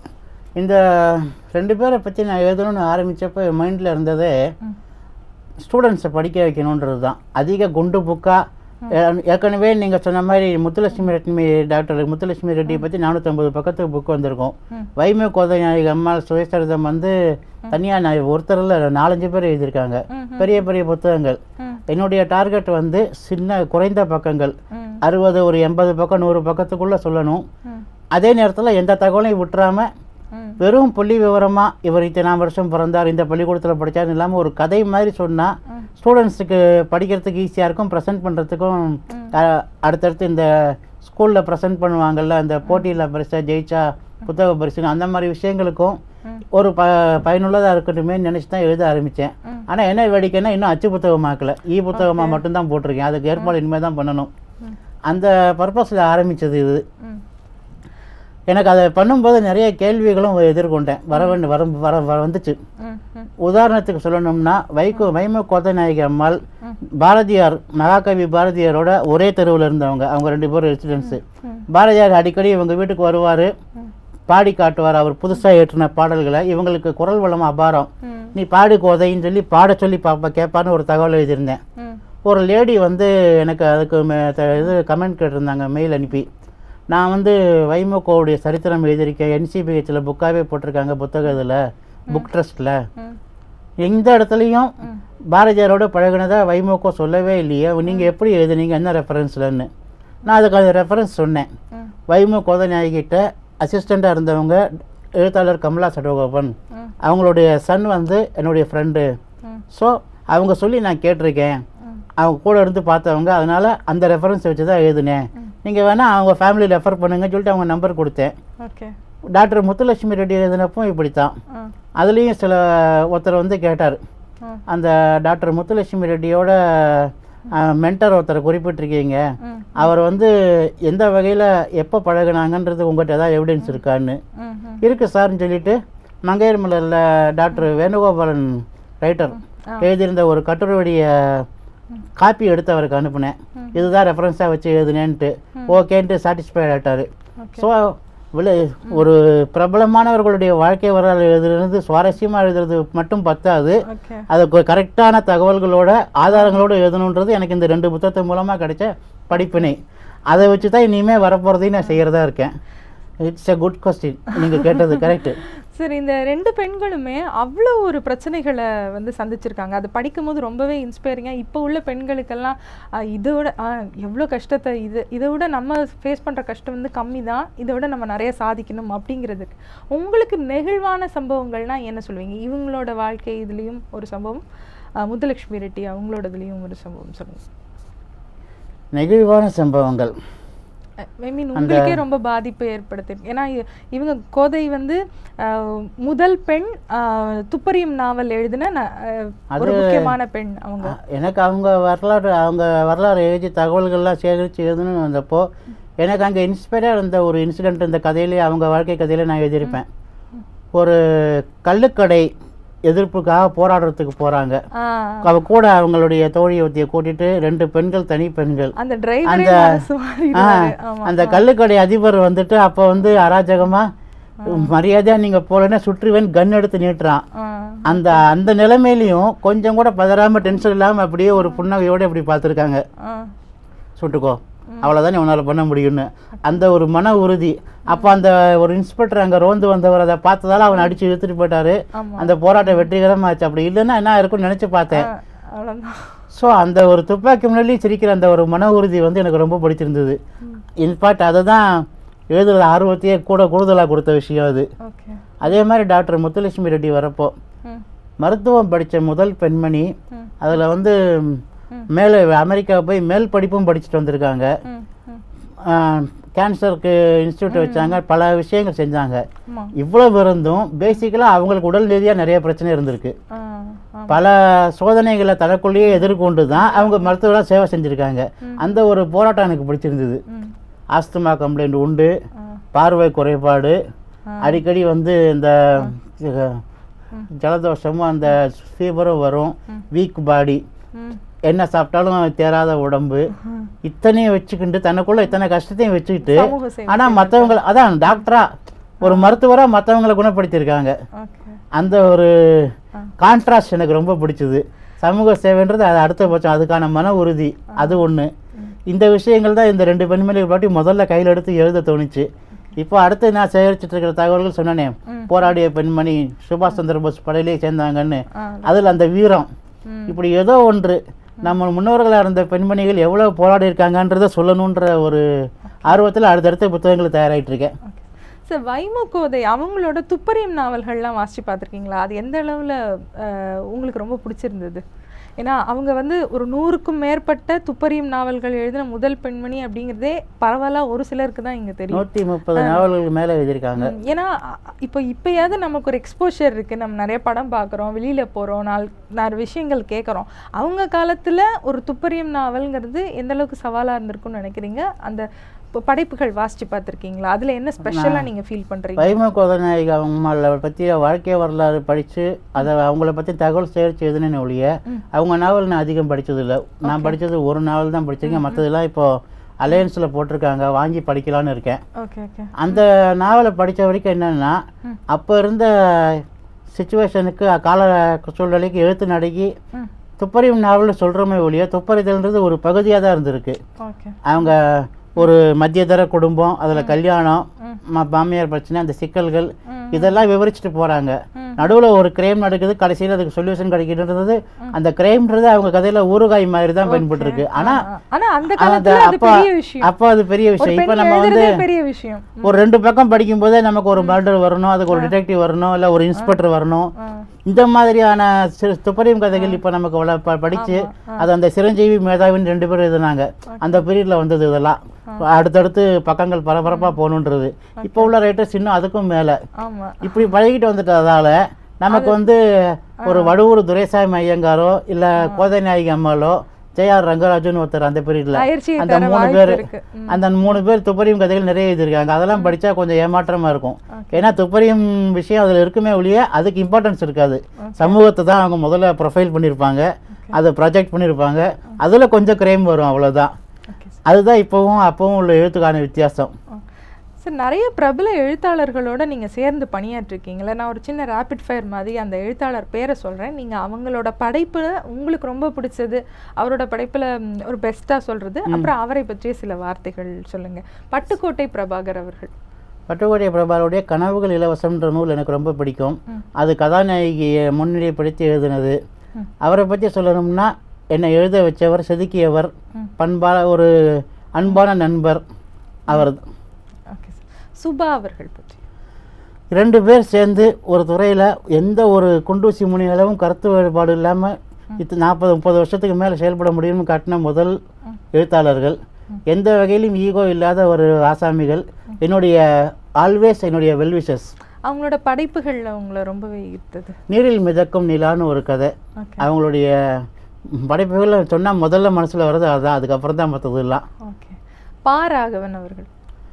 இந்த ரெண்டு பேரை பற்றி நான் எழுதணும்னு ஆரம்பித்தப்போ என் மைண்டில் இருந்ததே ம். ஸ்டூடெண்ட்ஸை படிக்க வைக்கணுன்றது தான் அதிக குண்டு புக்காக ஏற்கனவே நீங்கள் சொன்ன மாதிரி முத்துலட்சுமி ரெட்மி டாக்டர் முத்துலட்சுமி ரெட்டியை பற்றி நானூற்றம்பது பக்கத்துக்கு புக் வந்திருக்கும் ம். வைமை கோதை நாயகி அம்மாள் சுயசரிதம் வந்து தனியாக நான் ஒருத்தரில் நாலஞ்சு பேர் எழுதியிருக்காங்க ம், பெரிய பெரிய புத்தகங்கள் ம். என்னுடைய டார்கெட் வந்து சின்ன குறைந்த பக்கங்கள் ம். அறுபது ஒரு எண்பது பக்கம் நூறு பக்கத்துக்குள்ளே சொல்லணும் ம். அதே நேரத்தில் எந்த தகவலையும் விட்டுறாம ம். வெறும் புள்ளி விவரமா இவர் இத்தனாம் வருஷம் பிறந்தார் இந்த பள்ளிக்கூடத்தில் படிச்சாருன்னு இல்லாமல் ஒரு கதை மாதிரி சொன்னால் ஸ்டூடெண்ட்ஸுக்கு படிக்கிறதுக்கு ஈஸியாக இருக்கும் ப்ரெசென்ட் பண்ணுறதுக்கும் அடுத்தடுத்து இந்த ஸ்கூலில் ப்ரெசென்ட் பண்ணுவாங்கல்ல அந்த போட்டியில் பரிசா ஜெயிச்சா புத்தக பரிசுன்னு அந்த மாதிரி விஷயங்களுக்கும் ஒரு ப பயனுள்ளதாக இருக்கட்டுமே நினச்சி தான் எழுத ஆரம்பித்தேன் ஆனால் என்ன வேடிக்கைன்னா இன்னும் அச்சு புத்தகமாக்கல இ புத்தகமாக மட்டும்தான் போட்டிருக்கேன் அதுக்கு ஏற்பாடு இனிமேல் தான் பண்ணணும் அந்த பர்பஸில் ஆரம்பித்தது இது ம். எனக்கு அதை பண்ணும்போது நிறைய கேள்விகளும் எதிர்கொண்டேன் வர வேண்டும் வர வர வர- வந்துச்சு ம். ம். உதாரணத்துக்கு சொல்லணும்னா வைகோ வைம கோதநாயகி அம்மாள் பாரதியார் மகாகவி பாரதியாரோட ஒரே தெருவில் இருந்தவங்க அவங்க ரெண்டு பேரும் ரெசிடென்ஸு பாரதியார் அடிக்கடி இவங்க வீட்டுக்கு வருவார் பாடி காட்டுவார் அவர் புதுசாக ஏற்றின பாடல்களை இவங்களுக்கு குரல் வளம் அபாரம் ம். நீ பாடு கோதைன்னு சொல்லி பாட சொல்லி பாப்பா கேட்பான்னு ஒரு தகவல் எழுதியிருந்தேன் ம். ஒரு லேடி வந்து எனக்கு அதுக்கு மே- த- இது கமெண்ட் கேட்டிருந்தாங்க மெயில் அனுப்பி நான் வந்து வைமோகோவுடைய சரித்திரம் எழுதியிருக்கேன் என்சிபிஹெச்சில் புக்காகவே போட்டிருக்காங்க புத்தக இதில் புக் ட்ரஸ்ட்டில் ம். எந்த இடத்துலையும் பாரதியாரோட பழகுனதா வைமோகோ சொல்லவே இல்லையே நீங்கள் எப்படி எழுதுனீங்க என்ன ரெஃபரன்ஸ்லன்னு நான் அதுக்கு அந்த ரெஃபரன்ஸ் சொன்னேன் ம். வைமோ கோதநாயகிட்ட அசிஸ்டண்ட்டாக இருந்தவங்க எழுத்தாளர் கமலா சடகோபன் ம். அவங்களுடைய சன் வந்து என்னுடைய ஃப்ரெண்டு ம். ஸோ அவங்க சொல்லி நான் கேட்டிருக்கேன் அவங்க கூட இருந்து பார்த்தவங்க அதனால அந்த ரெஃபரன்ஸ் வச்சு தான் எழுதினேன் நீங்கள் வேணால் அவங்க ஃபேமிலி ரெஃபர் பண்ணுங்கன்னு சொல்லிட்டு அவங்க நம்பர் கொடுத்தேன் ஓகே டாக்டர் முத்துலட்சுமி ரெட்டி எழுதினப்போ இப்படி தான் ஆ அதுலேயும் சில ஒருத்தர் வந்து கேட்டார் ஆ. அந்த டாக்டர் முத்துலட்சுமி ரெட்டியோட மென்டர் ஒருத்தரை குறிப்பிட்டிருக்கீங்க ம். அவர் வந்து எந்த வகையில் எப்போ பழகுனாங்கன்றது உங்கள்கிட்ட ஏதாவது எவிடன்ஸ் இருக்கான்னு ம். ம். இருக்கு சார்னு சொல்லிட்டு மங்கையர் மலரில் டாக்டர் வேணுகோபாலன் ரைட்டர் எழுதியிருந்த ஒரு கட்டுரையுடைய காப்பி எடுத்து அவருக்கு அனுப்புனேன் இதுதான் ரெஃபரன்ஸாக வச்சு எழுதுனேன்ட்டு ஓகேன்ட்டு சாட்டிஸ்ஃபைட் ஆகிட்டார் ஸோ விளை ஒரு பிரபலமானவர்களுடைய வாழ்க்கை வரலாறு எழுதுறது சுவாரஸ்யமாக எழுதுறது மட்டும் பத்தாது ஓகே அதுக்கு கரெக்டான தகவல்களோட ஆதாரங்களோட எழுதணுன்றது எனக்கு இந்த ரெண்டு புத்தகத்தின் மூலமாக கிடைச்ச படிப்பினை அதை வச்சு தான் இனிமேல் வரப்போகிறதையும் நான் செய்கிறதா இருக்கேன் இட்ஸ் எ குட் கொஸ்டின் நீங்கள் கேட்டது கரெக்டு சரி இந்த ரெண்டு பெண்களுமே அவ்வளோ ஒரு பிரச்சனைகளை வந்து சந்திச்சிருக்காங்க அது படிக்கும்போது ரொம்பவே இன்ஸ்பைரிங்காக இப்போ உள்ள பெண்களுக்கெல்லாம் ஆஹ், இதை விட ஆஹ், எவ்வளோ கஷ்டத்தை இது இதை விட நம்ம ஃபேஸ் பண்ணுற கஷ்டம் வந்து கம்மி தான் இதை விட நம்ம நிறைய சாதிக்கணும் அப்படிங்கிறதுக்கு உங்களுக்கு நெகிழ்வான சம்பவங்கள்னா என்ன சொல்லுவீங்க இவங்களோட வாழ்க்கை இதுலேயும் ஒரு சம்பவம் ஆஹ், முத்துலட்சுமி ரெட்டி அவங்களோட இதுலேயும் ஒரு சம்பவம் சொல்லுங்க நெகிழ்வான சம்பவங்கள் ஐ மீன் உங்களுக்கே ரொம்ப பாதிப்பு ஏற்படுத்திருக்கு ஏன்னா இ- இவங்க கோதை வந்து ஆஹ், முதல் பெண் ஆஹ், துப்பறியும் நாவல் எழுதின ந- ஆஹ், ஒரு முக்கியமான பெண் அவங்க அ- எனக்கு அவங்க வரலாறு அவங்க வரலாறு எழுதி தகவல்கள்லாம் சேகரித்து எழுதணும்னு வந்தப்போ எனக்கு அங்கே இன்ஸ்பயராக இருந்த ஒரு இன்சிடெண்ட் இந்த கதையிலே அவங்க வாழ்க்கை கதையிலே நான் எழுதியிருப்பேன் ஒரு கள்ளுக்கடை எதிர்ப்புக்காக போராடுறதுக்கு போகிறாங்க ஆஹ், அவ கூட அவங்களுடைய தோழி ஒருத்தியை கூட்டிட்டு ரெண்டு பெண்கள் தனி பெண்கள் அந்த டிரைவரே அந்த மனசு மாறிடுவாரு. ஆ, ஆமா அந்த கள்ளுக்கடை அதிபர் வந்துட்டு அப்போ வந்து அராஜகமா மரியாதையா நீங்க போலன்னா சுற்றுவேன் கன் எடுத்து நீட்டுறான் ஆஹ், அந்த அந்த நிலைமையிலையும் கொஞ்சம் கூட பதறாம டென்ஷன் இல்லாம அப்படியே ஒரு புன்னகையோட இப்படி பார்த்துருக்காங்க ஆஹ், சுட்டுக்கோ அவ்வளோதான் உன்னால் பண்ண முடியும்னு அந்த ஒரு மன உறுதி அப்போ அந்த ஒரு இன்ஸ்பெக்டர் அங்கே ரோந்து வந்தவர் அதை பார்த்ததால அவனை அடிச்சு இழுத்துட்டு போயிட்டாரு ஆமா அந்த போராட்டம் வெற்றிகரமாச்சு அப்படி இல்லைன்னா என்ன இருக்கும்னு நினச்சி பார்த்தேன் ஆஹ், அவ்வளவுதான் ஸோ அந்த ஒரு துப்பாக்கி முன்னாடி சிரிக்கிற அந்த ஒரு மன உறுதி வந்து எனக்கு ரொம்ப பிடிச்சிருந்தது இன்ஃபேக்ட் அதை தான் எழுதுகிற ஆர்வத்தையே கூட கூடுதலாக கொடுத்த விஷயம் அது ஓகே அதே மாதிரி டாக்டர் முத்துலட்சுமி ரெட்டி வரப்போ ம் மருத்துவம் படித்த முதல் பெண்மணி ம். அதில் வந்து மேலே அமெரிக்கா போய் மேல் படிப்பும் படிச்சுட்டு வந்திருக்காங்க ம் ம் கேன்சருக்கு இன்ஸ்டியூட் வச்சாங்க பல விஷயங்கள் செஞ்சாங்க ஆமா இவ்வளவு இருந்தும் பேசிக்கலாக அவங்களுக்கு உடல் ரீதியாக நிறைய பிரச்சனை இருந்திருக்கு ஆ ஆ பல சோதனைகளை தனக்குள்ளேயே எதிர்கொண்டு தான் அவங்க மருத்துவராக சேவை செஞ்சுருக்காங்க அந்த ஒரு போராட்டம் எனக்கு பிடிச்சிருந்தது ம் ஆஸ்துமா கம்ப்ளைண்ட் உண்டு ஆ பார்வை குறைபாடு ஆ. அடிக்கடி வந்து இந்த அஹ், ஜலதோஷமும் அந்த ஃபீவரும் வரும் வீக் பாடி ம் என்ன சாப்பிட்டாலும் தேராத உடம்பு ம். இத்தனையும் வச்சுக்கிட்டு தனக்குள்ள இத்தனை கஷ்டத்தையும் வச்சுக்கிட்டு சமூக சேவை ஆனா மற்றவங்க அதான் டாக்டரா ஒரு மருத்துவரா மற்றவங்களை குணப்படுத்தியிருக்காங்க ஓகே அந்த ஒரு கான்ட்ராஸ்ட் எனக்கு ரொம்ப பிடிச்சது சமூக சேவைன்றது அது அடுத்தபட்சம் அதுக்கான மன உறுதி அது ஒன்று இந்த விஷயங்கள் தான் இந்த ரெண்டு பெண்மணி பாட்டி முதல்ல கையில் எடுத்து எழுத தோணுச்சு இப்போ அடுத்து நான் சேகரிச்சிட்டு இருக்கிற தகவல்கள் சொன்னனே போராடிய பெண்மணி சுபாஷ் சந்திர போஸ் படையிலே சேர்ந்தாங்கன்னு ஆ அதில் அந்த வீரம் ம். இப்படி ஏதோ ஒன்று நம்ம முன்னோர்களாக இருந்த பெண்மணிகள் எவ்வளோ போராடி இருக்காங்கன்றதை சொல்லணுன்ற ஒரு ஆர்வத்தில் அடுத்தடுத்த புத்தகங்கள் தயாராகிட்டு இருக்கேன் ஓகே சார் வைமு கோதை அவங்களோட துப்பறியும் நாவல்கள்லாம் வாசிச்சு பார்த்துருக்கீங்களா அது எந்த அளவில் உங்களுக்கு ரொம்ப பிடிச்சிருந்தது ஏன்னா அவங்க வந்து ஒரு நூறுக்கும் மேற்பட்ட துப்பறியும் நாவல்கள் எழுதின முதல் பெண்மணி அப்படிங்கிறதே பரவாயில்ல ஒரு சிலருக்கு தான் இங்கே தெரியும் நூற்றி முப்பது நாவல்களுக்கு மேலே எழுதியிருக்காங்க ம், ஏன்னா அ- இப்போ இப்போயாவது நமக்கு ஒரு எக்ஸ்போஷர் இருக்குது நம்ம நிறைய படம் பார்க்குறோம் வெளியில் போகிறோம் நாலு நாலு விஷயங்கள் கேட்குறோம் அவங்க காலத்தில் ஒரு துப்பறியும் நாவல்ங்கிறது எந்த அளவுக்கு சவாலாக இருந்திருக்கும்னு நினைக்கிறீங்க அந்த இப்போ படைப்புகள் வாசிச்சு பார்த்துருக்கீங்களா அதில் என்ன ஸ்பெஷலாக நீங்கள் ஃபீல் பண்ணுறீங்க வைம கோதநாயகி அவங்கள பற்றி வாழ்க்கை வரலாறு படித்து அதை அவங்கள பற்றி தகவல் சேகரித்து எழுதுனேன்னு ஒழிய அவங்க நாவல் நான் அதிகம் படிச்சதில்ல நான் படித்தது ஒரு நாவல் தான் படிச்சிருக்கேன் மற்றதெல்லாம் இப்போ அலையன்ஸில் போட்டிருக்காங்க வாங்கி படிக்கலான்னு இருக்கேன் ஓகே ஓகே அந்த நாவலை படித்த வரைக்கும் என்னென்னா அப்போ இருந்த சுச்சுவேஷனுக்கு கால சூழ்நிலைக்கு எழுத்து நடக்கி ம் துப்பறியும் நாவல்னு சொல்கிறோமே ஒழிய துப்பறிதல்ன்றது ஒரு பகுதியாக தான் இருந்திருக்கு ஓகே அவங்க ஒரு மத்தியதர குடும்பம் அதில் கல்யாணம் ம- மாமியார் பிரச்சனை அந்த சிக்கல்கள் இதெல்லாம் விவரிச்சுட்டு போகிறாங்க நடுவில் ஒரு கிரைம் நடக்குது கடைசியில் அதுக்கு சொல்யூஷன் கிடைக்கின்றது அந்த கிரைம்ன்றது அவங்க கதையில் ஊறுகாய் மாதிரி தான் பயன்பட்டுருக்கு ஆனால் ஆனா அந்த காலத்துல அது அப்போ பெரிய விஷயம் அப்போ அது பெரிய ஒரு விஷயம் இப்போ பெண் நம்ம வந்து எழுதுறதே பெரிய விஷயம் ஒரு ரெண்டு பக்கம் படிக்கும்போதே நமக்கு ஒரு மர்டர் வரணும் அதுக்கு ஒரு டிடெக்டிவ் வரணும் இல்லை ஒரு இன்ஸ்பெக்டர் வரணும் ஆ. இந்த மாதிரியான சிறு துப்பறியும் கதைகள் இப்போ நமக்கு வள ப- படிச்சு அது அந்த சிரஞ்சீவி மேதாவின்னு ரெண்டு பேரும் எழுதுனாங்க அந்த பீரியட்ல வந்தது இதெல்லாம் அடுத்தடுத்து பக்கங்கள் பரபரப்பாக போகணுன்றது இப்போ உள்ள ரைட்டர்ஸ் இன்னும் அதுக்கும் மேலே ஆமா இப்படி பழகிட்டு வந்துட்டதால நமக்கு வந்து ஒரு வடுவூர் துரைசாமி ஐயங்காரோ இல்லை கோதை நாயகி அம்மாளோ ஜெயார் ரங்கராஜன் ஒருத்தர் அந்த பீரியட்ல பயிற்சியை அந்த தர மூணு வாய்ப்பு பேர் இருக்கு. ம். அந்த மூணு பேர் துப்பறியும் கதைகள் நிறைய எழுதியிருக்காங்க அதெல்லாம் படிச்சா கொஞ்சம் ஏமாற்றமா இருக்கும் ஏன்னா துப்பறியும் விஷயம் அதுல இருக்குமே ஒழிய அதுக்கு இம்பார்ட்டன்ஸ் இருக்காது சமூகத்தை தான் அவங்க முதல்ல ப்ரொஃபைல் பண்ணியிருப்பாங்க அதை ப்ராஜெக்ட் பண்ணியிருப்பாங்க அதுல கொஞ்சம் கிரைம் வரும் அவ்வளவுதான் ஓகே அதுதான் இப்போவும் அப்பவும் உள்ள எழுத்துக்கான வித்தியாசம் சார் நிறைய பிரபல எழுத்தாளர்களோட நீங்க சேர்ந்து பணியாற்றிருக்கீங்களா நான் ஒரு சின்ன ரேபிட் ஃபயர் மாதிரி அந்த எழுத்தாளர் பேரை சொல்றேன் நீங்க அவங்களோட படைப்புல உங்களுக்கு ரொம்ப பிடிச்சது அவரோட படைப்புல ம், ஒரு பெஸ்டா சொல்றது அப்புறம் அவரை பற்றிய சில வார்த்தைகள் சொல்லுங்க பட்டுக்கோட்டை பிரபாகர் அவர்கள் பட்டுக்கோட்டை பிரபாருடைய கனவுகள் இலவசம்ன்ற நூல் எனக்கு ரொம்ப பிடிக்கும் அது கதாநாயகியை முன்னிலைப்படுத்தி எழுதினது அவரை பற்றி சொல்லணும்னா என்னை எழுத வச்சவர் செதுக்கியவர் பண்பான ஒரு அன்பான நண்பர் அவர் ஓகே சார் சுபா அவர்கள் பற்றி இரண்டு பேர் சேர்ந்து ஒரு துறையில் எந்த ஒரு குண்டூசி முனி அளவும் கருத்து வேறுபாடு இல்லாமல் இது நாற்பது முப்பது வருஷத்துக்கு மேலே செயல்பட முடியும்னு காட்டின முதல் எழுத்தாளர்கள் எந்த வகையிலும் ஈகோ இல்லாத ஒரு ஆசாமிகள் என்னுடைய ஆல்வேஸ் என்னுடைய வெல்விஷஸ் அவங்களோட படைப்புகள்ல உங்களை ரொம்பவே ஈர்த்தது நீரில் மிதக்கும் நிலான்னு ஒரு கதை ஓகே அவங்களுடைய படைப்புகளை சொன்னால் முதல்ல மனசில் வர்றது அதுதான் அதுக்கப்புறம் தான் மற்றதெல்லாம் ஓகே பா ராகவன் அவர்கள்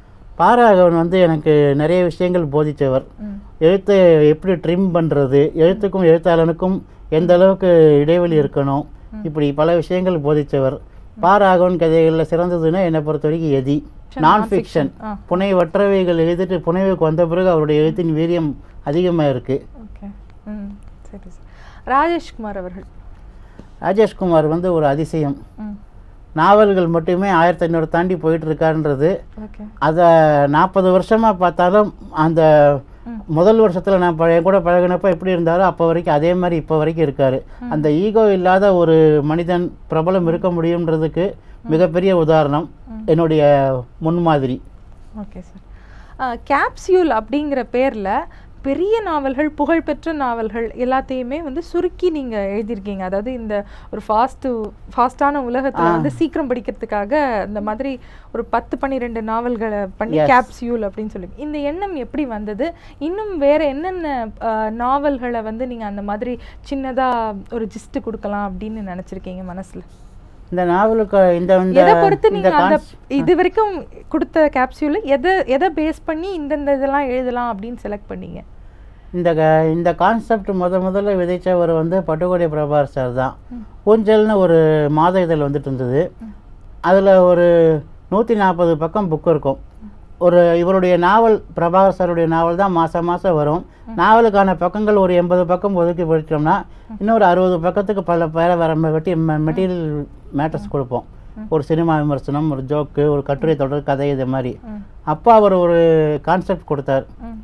பாராகவன் வந்து எனக்கு நிறைய விஷயங்கள் போதித்தவர் ம் எழுத்தை எப்படி ட்ரிம் பண்ணுறது எழுத்துக்கும் எழுத்தாளனுக்கும் எந்த அளவுக்கு இடைவெளி இருக்கணும் இப்படி பல விஷயங்கள் போதித்தவர் பாராகவன் கதைகளில் சிறந்ததுன்னா என்னை பொறுத்த வரைக்கும் எதி நான் ஃபிக்ஷன் ஆ. புனைவற்றவைகள் எழுதிட்டு புனைவுக்கு வந்த பிறகு அவருடைய எழுத்தின் வீரியம் அதிகமாக இருக்குது ஓகே ம் சரி சார் ராஜேஷ்குமார் அவர்கள் ராஜேஷ்குமார் வந்து ஒரு அதிசயம் ம் நாவல்கள் மட்டுமே ஆயிரத்தி ஐநூறு தாண்டி போயிட்டு இருக்காருன்றது ஓகே அதை நாற்பது வருஷமாக பார்த்தாலும் அந்த முதல் வருஷத்தில் நான் பழைய கூட பழகினப்ப எப்படி இருந்தாரோ அப்போ வரைக்கும் அதே மாதிரி இப்போ வரைக்கும் இருக்கார் அந்த ஈகோ இல்லாத ஒரு மனிதன் பிரபலம் இருக்க முடியுன்றதுக்கு மிகப்பெரிய உதாரணம் என்னுடைய முன்மாதிரி ஓகே சார் கேப்சியூல் அப்படிங்கிற பேரில் பெரிய நாவல்கள் புகழ்பெற்ற நாவல்கள் எல்லாத்தையுமே வந்து சுருக்கி நீங்கள் எழுதியிருக்கீங்க அதாவது இந்த ஒரு ஃபாஸ்ட்டு ஃபாஸ்டான உலகத்தில் வந்து சீக்கிரம் படிக்கிறதுக்காக இந்த மாதிரி ஒரு பத்து பன்னிரெண்டு நாவல்களை பண்ணி Yes. கேப்சியூல் அப்படின்னு சொல்லி இந்த எண்ணம் எப்படி வந்தது இன்னும் வேற என்னென்ன அஹ், நாவல்களை வந்து நீங்கள் அந்த மாதிரி சின்னதாக ஒரு ஜிஸ்ட் கொடுக்கலாம் அப்படின்னு நினச்சிருக்கீங்க மனசில் இந்த நாவலுக்கு இந்த இந்த எதை பொறுத்து இந்த நீங்க அந்த கான்ஸ்- இது வரைக்கும் கொடுத்த கேப்சியூல எதை எதை பேஸ் பண்ணி இந்தந்த இதெல்லாம் எழுதலாம் அப்படின்னு செலக்ட் பண்ணீங்க இந்த க- இந்த கான்செப்ட் முத முதல்ல விதைச்சவர் வந்து பட்டுக்கோட்டை பிரபார் சார் தான் ஊஞ்சல்னு ஒரு மாத இதழ் வந்துட்டு இருந்தது அதில் ஒரு நூற்றி நாற்பது பக்கம் புக் இருக்கும் ஒரு இவருடைய நாவல் பிரபாகர் சாருடைய நாவல் தான் மாதம் மாதம் வரும் நாவலுக்கான பக்கங்கள் ஒரு எண்பது பக்கம் ஒதுக்கி படித்தோம்னா இன்னொரு அறுபது பக்கத்துக்கு பல பேரை வர வெட்டி மெட்டீரியல் மேட்டர்ஸ் கொடுப்போம் ஒரு சினிமா விமர்சனம் ஒரு ஜோக்கு ஒரு கட்டுரை தொடர் கதை இது மாதிரி அப்போ அவர் ஒரு கான்செப்ட் கொடுத்தார் ம்.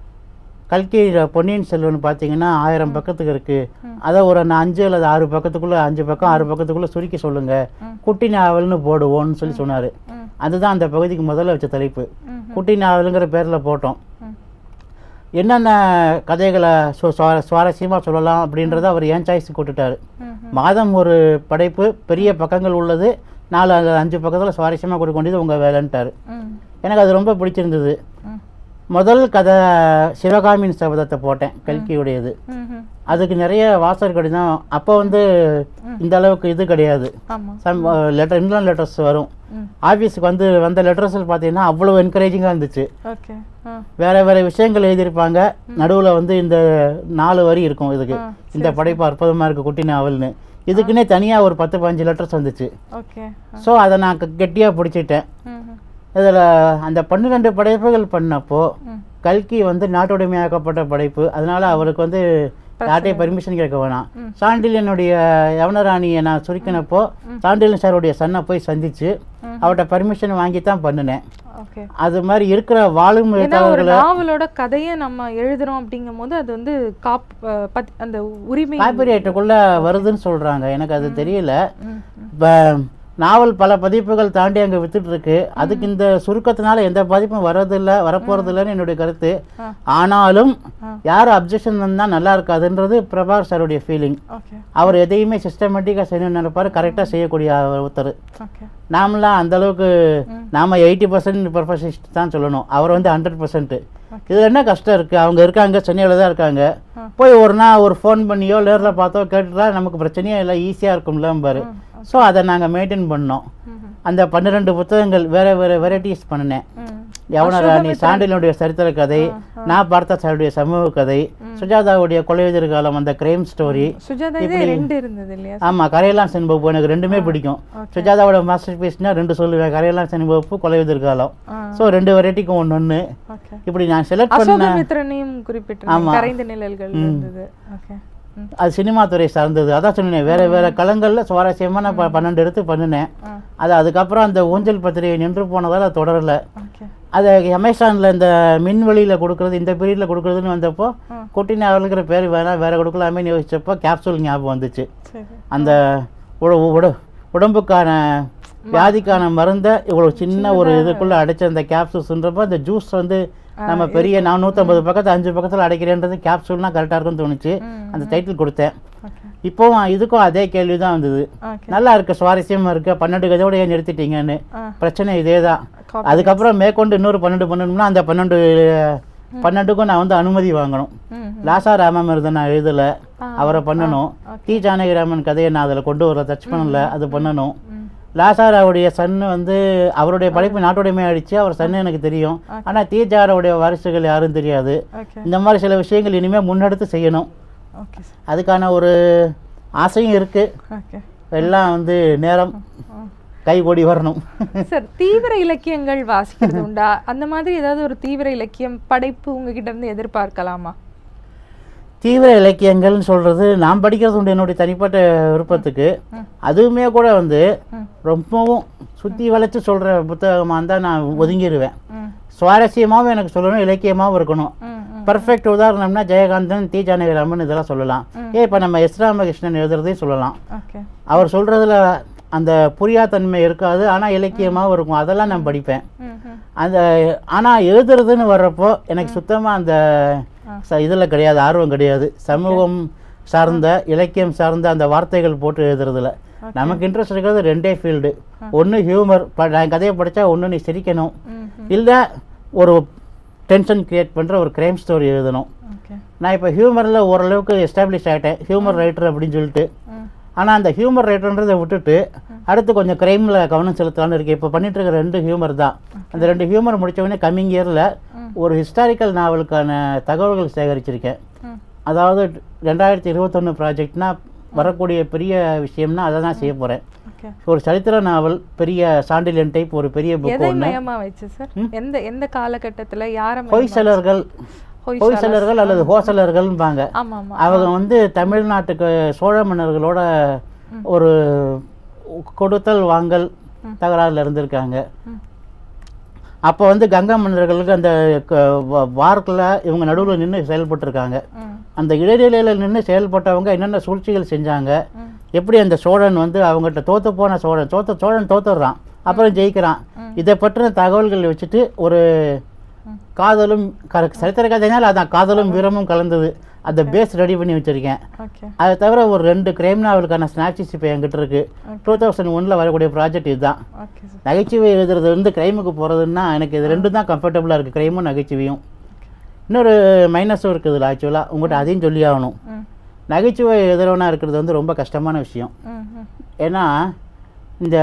கல்கி பொன்னியின் செல்வன் பார்த்தீங்கன்னா ஆயிரம் பக்கத்துக்கு இருக்கு அதை ஒரு நான் அஞ்சு அல்லது ஆறு பக்கத்துக்குள்ள அஞ்சு பக்கம் ஆறு பக்கத்துக்குள்ள சுருக்கி சொல்லுங்க குட்டி நாவல்னு போடுவோம்னு சொல்லி சொன்னாரு ம். அதுதான் அந்த பகுதிக்கு முதல்ல வச்ச தலைப்பு ம். குட்டி நாவலுங்கிற பேர்ல போட்டோம் ம். என்னென்ன கதைகளை சு- சுவா- சுவாரஸ்யமா சொல்லலாம் அப்படின்றத அவர் ஏன் சாய்ஸ் கொடுத்துட்டாரு ம். மாதம் ஒரு படைப்பு பெரிய பக்கங்கள் உள்ளது நாலு அல்லது அஞ்சு பக்கத்தில் சுவாரஸ்யமாக கொடுக்க வேண்டியது உங்கள் வேலைன்ட்டாரு ம். எனக்கு அது ரொம்ப பிடிச்சிருந்தது ம். முதல் கதை சிவகாமியின் சபதத்தை போட்டேன் கல்கியுடையது ம். ம். அதுக்கு நிறைய வாசகர் கடிதம் அப்போ வந்து இந்த அளவுக்கு இது கிடையாது ஆமா சம் லெட்டர் இன்லான் லெட்டர்ஸ் வரும் ம். ஆஃபீஸுக்கு வந்து வந்த லெட்டர்ஸில் பார்த்தீங்கன்னா அவ்வளோ என்கரேஜிங்காக இருந்துச்சு ஓகே ஆ வேற வேற விஷயங்கள் எழுதியிருப்பாங்க நடுவில் வந்து இந்த நாலு வரி இருக்கும் இதுக்கு ஆ, இந்த படைப்பு அற்புதமாக இருக்கு குட்டி நாவல்னு இதுக்குன்னே தனியாக ஒரு பத்து பதினஞ்சு லெட்டர்ஸ் வந்துச்சு ஓகே ஸோ அதை நான் கெட்டியாக பிடிச்சிட்டேன் ம். ம். இதில் அந்த பன்னிரெண்டு படைப்புகள் பண்ணப்போ ம். கல்கி வந்து நாட்டுடைமையாக்கப்பட்ட படைப்பு அதனால அவருக்கு வந்து யார்ட்டையும் பெர்மிஷன் கேட்க வேணாம் சாண்டிலியனுடைய யவனராணியை நான் சுருக்கினப்போ சாண்டிலியன் சாருடைய சன்னை போய் சந்திச்சு அவர்கிட்ட பெர்மிஷன் வாங்கி தான் பண்ணினேன் ஓகே அது மாதிரி இருக்கிற வாழும் ஏன்னா ஒரு எழுத்தாளர்களை நாவலோட கதையை நம்ம எழுதுறோம் அப்படிங்கும் போது அது வந்து காப் அஹ், பத்- அந்த உரிமை காப்பிரைட்டுக்குள்ள வருதுன்னு சொல்றாங்க எனக்கு அது தெரியல ம். இப்போ நாவல் பல பதிப்புகள் தாண்டி அங்கே வித்துட்டு இருக்கு அதுக்கு இந்த சுருக்கத்தினால எந்த பாதிப்பும் வர்றதில்ல வரப்போறதில்லைன்னு என்னுடைய கருத்து ஆ. ஆனாலும் ஆ. யார் அப்ஜெக்ஷன் வந்தால் நல்லா இருக்காதுன்றது பிரபாகர் சாருடைய ஃபீலிங் ஓகே அவர் எதையுமே சிஸ்டமேட்டிக்காக செய்யணும்னு நினைப்பாரு கரெக்டாக செய்யக்கூடிய ஒருத்தர் ஓகே நாமெல்லாம் அந்த அளவுக்கு நாம எயிட்டி பர்சன்ட் பர்ஃபெக்ஷனிஸ்ட் தான் சொல்லணும் அவர் வந்து ஹண்ட்ரட் பர்சன்ட் இதில் என்ன கஷ்டம் இருக்குது அவங்க இருக்காங்க சென்னையில் தான் இருக்காங்க போய் ஒரு நாள் ஒரு ஃபோன் பண்ணியோ நேரில் பார்த்தோ கேட்டுட்டா நமக்கு பிரச்சனையே இல்லை ஈஸியாக இருக்கும்ல பாரு ஸோ அதை நாங்கள் மெயின்டைன் பண்ணோம் அந்த பன்னிரெண்டு புத்தகங்கள் வேற வேற வெரைட்டிஸ் பண்ணினேன் ம். யவனராணி சாண்டிலுடைய சரித்திர கதை நான் பார்த்த சாருடைய சமூக கதை சுஜாதாவுடைய கொலை எதிர்காலம் அந்த கிரைம் ஸ்டோரி சுஜாதா இதே ரெண்டு இருந்தது இல்லையா ஆமா கரையெல்லாம் சென்பப்பு எனக்கு ரெண்டுமே பிடிக்கும் சுஜாதாவோட மாஸ்டர் பீஸ்னா ரெண்டு சொல்லுவேன் கரையெல்லாம் சென்பப்பு கொலை எதிர்காலம் ஆ. ஸோ ரெண்டு வெரைட்டிக்கும் ஒன்று ஒன்று ஓகே இப்படி நான் செலக்ட் பண்ண அசோகமித்ரனையும் குறிப்பிட்டிருந்தீங்க கரைந்த நிழல்கள் இருந்தது ஓகே அது சினிமா துறை சார்ந்தது அதான் சொன்னேன் வேற வேற களங்களில் சுவாரஸ்யமாக நான் ப- பன்னெண்டு எடுத்து பண்ணினேன் ஆ. அது அதுக்கப்புறம் அந்த ஊஞ்சல் பத்திரிகை நின்று போனதால் அது தொடரலை ஓகே அதை அமேசானில் இந்த மின்வெளியில் கொடுக்குறது இந்த பீரியடில் கொடுக்குறதுன்னு வந்தப்போ ஆ. குட்டின அவளுங்கிற பேர் வேணா வேற கொடுக்கலாமேன்னு யோசிச்சப்போ கேப்சூல் ஞாபகம் வந்துச்சு சரி அந்த உட உட உடம்புக்கான வியாதிக்கான மருந்தை இவ்வளோ சின்ன ஒரு இதுக்குள்ளே அடைச்ச அந்த கேப்சூல்ஸ்ன்றப்போ அந்த ஜூஸ் வந்து நம்ம பெரிய நான் நூற்றம்பது பக்கத்து அஞ்சு பக்கத்தில் அடைக்கிறேன்றது கேப்சூல்னா கரெக்டாக இருக்கும்னு தோணுச்சு அந்த டைட்டில் கொடுத்தேன் ஓகே இப்போவும் இதுக்கும் அதே கேள்வி தான் வந்தது ஓகே நல்லா இருக்கு சுவாரஸ்யமாக இருக்கு பன்னெண்டு கதையோட ஏன் நிறுத்திட்டீங்கன்னு ஆ. பிரச்சனை இதே தான் Copy. அதுக்கப்புறம் மேற்கொண்டு இன்னொரு பன்னெண்டு பண்ணணும்னா அந்த பன்னெண்டு பன்னெண்டுக்கும் நான் வந்து அனுமதி வாங்கணும் ம் லாசா ராமமிருதன் நான் எழுதலை ஆ, அவரை பண்ணணும் ஆ, டி ஜானகிராமன் கதையை நான் அதில் கொண்டு வர டச் பண்ணல அது பண்ணணும் ம் லாசாராவுடைய சன்னு வந்து அவருடைய படைப்பு நாட்டுடைமை ஆயிடுச்சு அவர் சன்னு எனக்கு தெரியும் ஆனால் தீஜாராவுடைய வாரிசுகள் யாரும் தெரியாது ஓகே இந்த மாதிரி சில விஷயங்கள் இனிமேல் முன்னெடுத்து செய்யணும் ஓகே சார் அதுக்கான ஒரு ஆசையும் இருக்குது ஓகே எல்லாம் வந்து நேரம் கை கூடி வரணும் சார் தீவிர இலக்கியங்கள் வாசிக்கிறது உண்டா அந்த மாதிரி ஏதாவது ஒரு தீவிர இலக்கியம் படைப்பு உங்ககிட்ட இருந்து எதிர்பார்க்கலாமா தீவிர இலக்கியங்கள்னு சொல்கிறது நான் படிக்கிறது உண்டு என்னுடைய தனிப்பட்ட விருப்பத்துக்கு அதுவுமே கூட வந்து ம். ரொம்பவும் சுற்றி வளைச்சு சொல்கிற புத்தகமாக இருந்தால் நான் ஒதுங்கிடுவேன் ம் சுவாரஸ்யமாகவும் எனக்கு சொல்லணும் இலக்கியமாகவும் இருக்கணும் ம் ம் பர்ஃபெக்ட் உதாரணம்னா ஜெயகாந்தன் டி ஜானகிராமன் இதெல்லாம் சொல்லலாம் ஏ இப்போ நம்ம எஸ் ராமகிருஷ்ணன் எழுதுறதையும் சொல்லலாம் ஓகே அவர் சொல்கிறதுல அந்த புரியாத்தன்மை இருக்காது ஆனால் இலக்கியமாகவும் இருக்கும் அதெல்லாம் நான் படிப்பேன் ம் ம் அந்த ஆனால் எழுதுறதுன்னு வர்றப்போ எனக்கு சுத்தமாக அந்த இதில் கிடையாது ஆர்வம் கிடையாது சமூகம் சார்ந்த இலக்கியம் சார்ந்த அந்த வார்த்தைகள் போட்டு எழுதுறதுல நமக்கு இன்ட்ரெஸ்ட் இருக்கிறது ரெண்டே ஃபீல்டு ஒன்று ஹியூமர் நான் கதையை படித்தா ஒன்று நீ சிரிக்கணும் ம் இல்லை ஒரு டென்ஷன் கிரியேட் பண்ணுற ஒரு க்ரைம் ஸ்டோரி எழுதணும் ஓகே நான் இப்போ ஹியூமரில் ஓரளவுக்கு எஸ்டாப்ளிஷ் ஆகிட்டேன் ஹியூமர் ரைட்டர் அப்படின்னு சொல்லிட்டு ம் ஆனால் அந்த ஹியூமர் ரைட்டர்ன்றதை விட்டுட்டு அடுத்து கொஞ்சம் க்ரைமில் கவனம் செலுத்தலாம்னு இருக்கேன் இப்போ பண்ணிட்டு இருக்க ரெண்டு ஹியூமர் தான் அந்த ரெண்டு ஹியூமர் முடிச்ச உடனே கம்மிங் இயரில் ஒரு ஹிஸ்டாரிக்கல் நாவலுக்கான தகவல்கள் சேகரிச்சிருக்கேன் ம் அதாவது ரெண்டாயிரத்தி இருபத்தொன்று ப்ராஜெக்ட்னா வரக்கூடிய பெரிய விஷயம்னா அதை தான் செய்ய போகிறேன் ஓகே ஒரு சரித்திர நாவல் பெரிய சாண்டிலியன் டைப் ஒரு பெரிய புக் எதை ஒன்று மயமா வச்சு சார் எந்த எந்த காலகட்டத்துல யார ஹொய்சலர்கள் ஹொய்சலர். ஹொய்சலர்கள் அல்லது ஹோசலர்கள்பாங்க ஆமா ஆமா அவங்க வந்து தமிழ்நாட்டுக்கு சோழ மன்னர்களோட ஒரு கொடுத்தல் வாங்கல் தகராறுல இருந்திருக்காங்க அப்போ வந்து கங்கா மன்னர்களுக்கு அந்த வார்க்கில் இவங்க நடுவில் நின்று செயல்பட்டிருக்காங்க ம் அந்த இடைநிலையில் நின்று செயல்பட்டவங்க என்னென்ன சூழ்ச்சிகள் செஞ்சாங்க ம். எப்படி அந்த சோழன் வந்து அவங்ககிட்ட தோத்து போன சோழன் தோத்த சோழன் தோத்துடுறான் அப்புறம் ஜெயிக்கிறான் இதை பற்றின தகவல்கள் வச்சுட்டு ஒரு காதலும் க- சரித்திர கதைனால அதான் காதலும் வீரமும் கலந்தது அந்த பேஸ் ரெடி பண்ணி வச்சிருக்கேன் ஓகே அதை தவிர ஒரு ரெண்டு கிரைம் நாவலுக்கான ஸ்னாப்சிஸ் இப்போ என்கிட்ட இருக்கு டூ தௌசண்ட் ஒனில் வரக்கூடிய ப்ராஜெக்ட் இதுதான் ஓகே சார் நகைச்சுவை எழுதுறது வந்து கிரைமுக்கு போகிறதுன்னா எனக்கு இது ரெண்டும் தான் கம்ஃபர்டபுளாக இருக்குது கிரைமும் நகைச்சுவையும் இன்னொரு மைனஸும் இருக்குது இதில் ஆக்சுவலாக உங்கள்கிட்ட அதையும் சொல்லி ஆகணும் ம் நகைச்சுவை எழுதுறவனா இருக்கிறது வந்து ரொம்ப கஷ்டமான விஷயம் ம் ம் ஏன்னா இந்த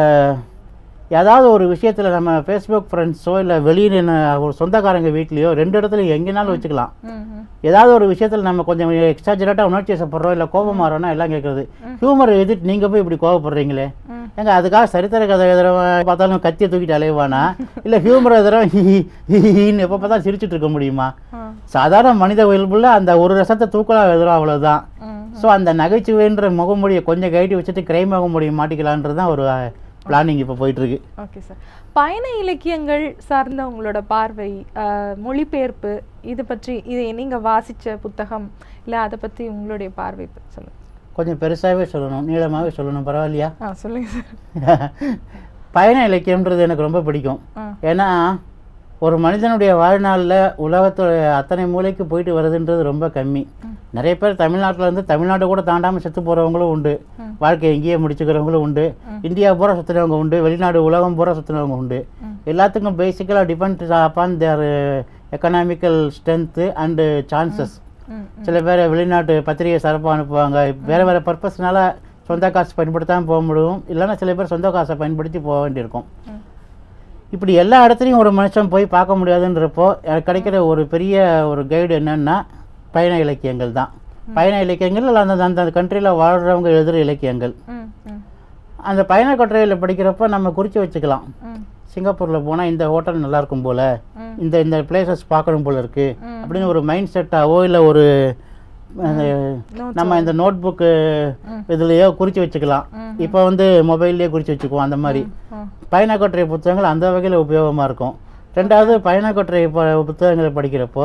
ஏதாவது ஒரு விஷயத்தில் நம்ம ஃபேஸ்புக் ஃப்ரெண்ட்ஸோ இல்லை வெளியில் ஒரு சொந்தக்காரங்க வீட்லேயோ ரெண்டு இடத்துல எங்கேனாலும் வச்சுக்கலாம் ம் ம் ஏதாவது ஒரு விஷயத்தில் நம்ம கொஞ்சம் எக்ஸ்ட்ராஜரேட்டாக உணர்ச்சி வசப்படுறோம் இல்லை கோபம் மாறோம்னா எல்லாம் கேட்குறது ஹியூமர் எழுதிட்டு நீங்கள் போய் இப்படி கோவப்படுறீங்களே ம். ஏங்க அதுக்காக சரித்திர கதை எழுதுறவன் பார்த்தாலும் கத்தியை தூக்கிட்டு அலைவானா இல்லை ஹியூமர் எழுதுறவன் ஹி ஹி ஹின்னு எப்போ பார்த்தாலும் சிரிச்சிட்டு இருக்க முடியுமா ஆ. சாதாரண மனித இயல்புல அந்த ஒரு ரசத்தை தூக்கலாம் எழுதுறோம் அவ்வளவுதான் ம் ஸோ அந்த நகைச்சுவைன்ற முகமொழியை கொஞ்சம் கைட்டி வச்சுட்டு கிரைம் முகமொழியை மாட்டிக்கலான்றது தான் ஒரு பிளானிங் இப்போ போயிட்டு இருக்கு ஓகே சார் பயண இலக்கியங்கள் சார்ந்த உங்களோட பார்வை அஹ், மொழிபெயர்ப்பு இது பற்றி இது நீங்க வாசிச்ச புத்தகம் இல்ல அதை பத்தி உங்களுடைய பார்வை பத்தி சொல்லுங்க கொஞ்சம் பெருசாகவே சொல்லணும் நீளமாகவே சொல்லணும் பரவாயில்லையா ஆ சொல்லுங்க சார் பயண இலக்கியம்ன்றது எனக்கு ரொம்ப பிடிக்கும் ஆ ஏன்னா ஒரு மனிதனுடைய வாழ்நாளில் உலகத்துடைய அத்தனை மூலைக்கு போயிட்டு வருதுன்றது ரொம்ப கம்மி நிறைய பேர் தமிழ்நாட்டில் இருந்து தமிழ்நாடு கூட தாண்டாமல் செத்து போகிறவங்களும் உண்டு வாழ்க்கையை இங்கேயே முடிச்சுக்கிறவங்களும் உண்டு இந்தியா பூரா சுற்றுனவங்க உண்டு வெளிநாடு உலகம் பூரா சுற்றுனவங்க உண்டு எல்லாத்துக்கும் பேசிக்கலாக depend upon their economical strength and chances ம் சில பேர் வெளிநாட்டு பத்திரிகை சிறப்பாக அனுப்புவாங்க வேறு வேறு பர்பஸ்னால சொந்த காசு பயன்படுத்தாமல் போக முடியும் இல்லைன்னா சில பேர் சொந்த காசை பயன்படுத்தி போக வேண்டியிருக்கும் ம். இப்படி எல்லா இடத்துலையும் ஒரு மனுஷன் போய் பார்க்க முடியாதுன்றப்போ எனக்கு கிடைக்கிற ஒரு பெரிய ஒரு கைடு என்னன்னா பயண இலக்கியங்கள் தான் பயண இலக்கியங்கள் இல்லை அந்த அந்த கண்ட்ரியில் வாழ்கிறவங்க எழுதுகிற இலக்கியங்கள் ம் ம் அந்த பயண கட்டுரையில் படிக்கிறப்ப நம்ம குறித்து வச்சுக்கலாம் ம் சிங்கப்பூரில் போனால் இந்த ஹோட்டல் நல்லா இருக்கும் போல ம். இந்த இந்த பிளேசஸ் பார்க்கணும் போல இருக்கு ம். அப்படின்னு ஒரு மைண்ட் செட்டாவோ இல்லை ஒரு Notes நம்ம இந்த நோட் புக்கு இதுலேயோ குறித்து வச்சுக்கலாம் இப்போ வந்து மொபைல்லையே குறித்து வச்சுக்குவோம் அந்த மாதிரி ம். பயணக்கட்டுரை புத்தகங்கள் அந்த வகையில் உபயோகமாக இருக்கும் ரெண்டாவது பயணக்கட்டுரை ப புத்தகங்களை படிக்கிறப்போ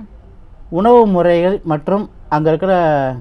உணவு முறைகள் மற்றும் அங்கே இருக்கிற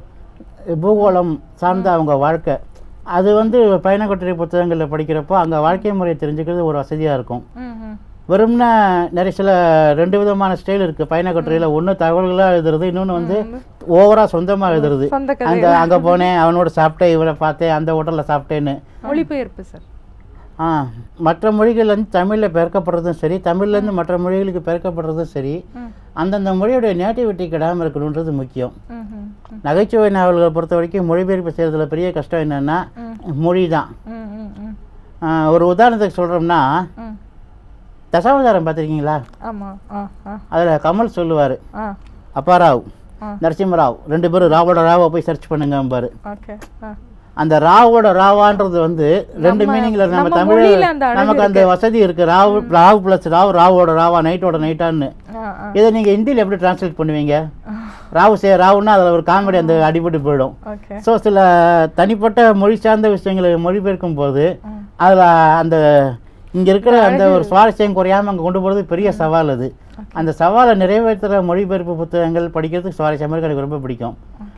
பூகோளம் சார்ந்த அவங்க வாழ்க்கை அது வந்து பயணக்கட்டுரை புத்தகங்களில் படிக்கிறப்போ அங்கே வாழ்க்கை முறையை தெரிஞ்சுக்கிறது ஒரு வசதியாக இருக்கும் ம், ம். வெறும்னா நிறைய சில ரெண்டு விதமான ஸ்டைல் இருக்குது பயணக்கட்டுரையில் ஒன்று தகவல்களாக எழுதுறது இன்னொன்று வந்து ஓவராக சொந்தமாக எழுதுறது சொந்த கதை அங்கே அங்கே போனேன் அவனோட சாப்பிட்டேன் இவரை பார்த்தேன் அந்த ஹோட்டலில் சாப்பிட்டேன்னு மொழிபெயர்ப்பு சார் ஆ மற்ற மொழிகள் வந்து தமிழில் பெருக்கப்படுறதும் சரி தமிழ்லேருந்து மற்ற மொழிகளுக்கு பெருக்கப்படுறதும் சரி ம். அந்தந்த மொழியுடைய நேட்டிவிட்டி கெடாமல் இருக்கணுன்றது முக்கியம் ம், ம், ம். நகைச்சுவை நாவல்களை பொறுத்த வரைக்கும் மொழிபெயர்ப்பு செய்கிறதுல பெரிய கஷ்டம் என்னென்னா மொழி தான் ம், ம், ம். ஒரு உதாரணத்துக்கு சொல்கிறோம்னா ம். தசாவதாரம் பார்த்துருக்கீங்களா ஆமா ஆ ஆ அதில் கமல் சொல்லுவார் ஆ அப்பாராவ் ஆ. நரசிம்மராவ் ரெண்டு பேரும் ராவோட ராவை போய் சர்ச் பண்ணுங்கம்பாரு ஓகே ஆ அந்த ராவோட ராவான்றது வந்து ரெண்டு மீனிங்ல நம்ம நம்ம தமிழ் மொழியில அந்த அழகு நமக்கு அந்த வசதி இருக்கு ராவ் ராவ் பிளஸ் ராவ் ராவோட ராவா நைட்டோட நைட்டான்னு ஆ ஆ இதை நீங்க ஹிந்தியில் எப்படி டிரான்ஸ்லேட் பண்ணுவீங்க ராவு சே ராவுன்னா அதில் ஒரு காமெடி அந்த அடிபட்டு போயிடும் ஓகே ஸோ சில தனிப்பட்ட மொழி சார்ந்த விஷயங்களை மொழிபெயர்க்கும் போது அதில் அந்த இங்கே இருக்கிற அந்த ஒரு சுவாரஸ்யம் குறையாம அங்கே கொண்டு போகிறது பெரிய சவால் அது அந்த சவாலை நிறைவேற்றுற மொழிபெயர்ப்பு புத்தகங்கள் படிக்கிறதுக்கு சுவாரஸ்யமாக இருக்கு எனக்கு ரொம்ப பிடிக்கும்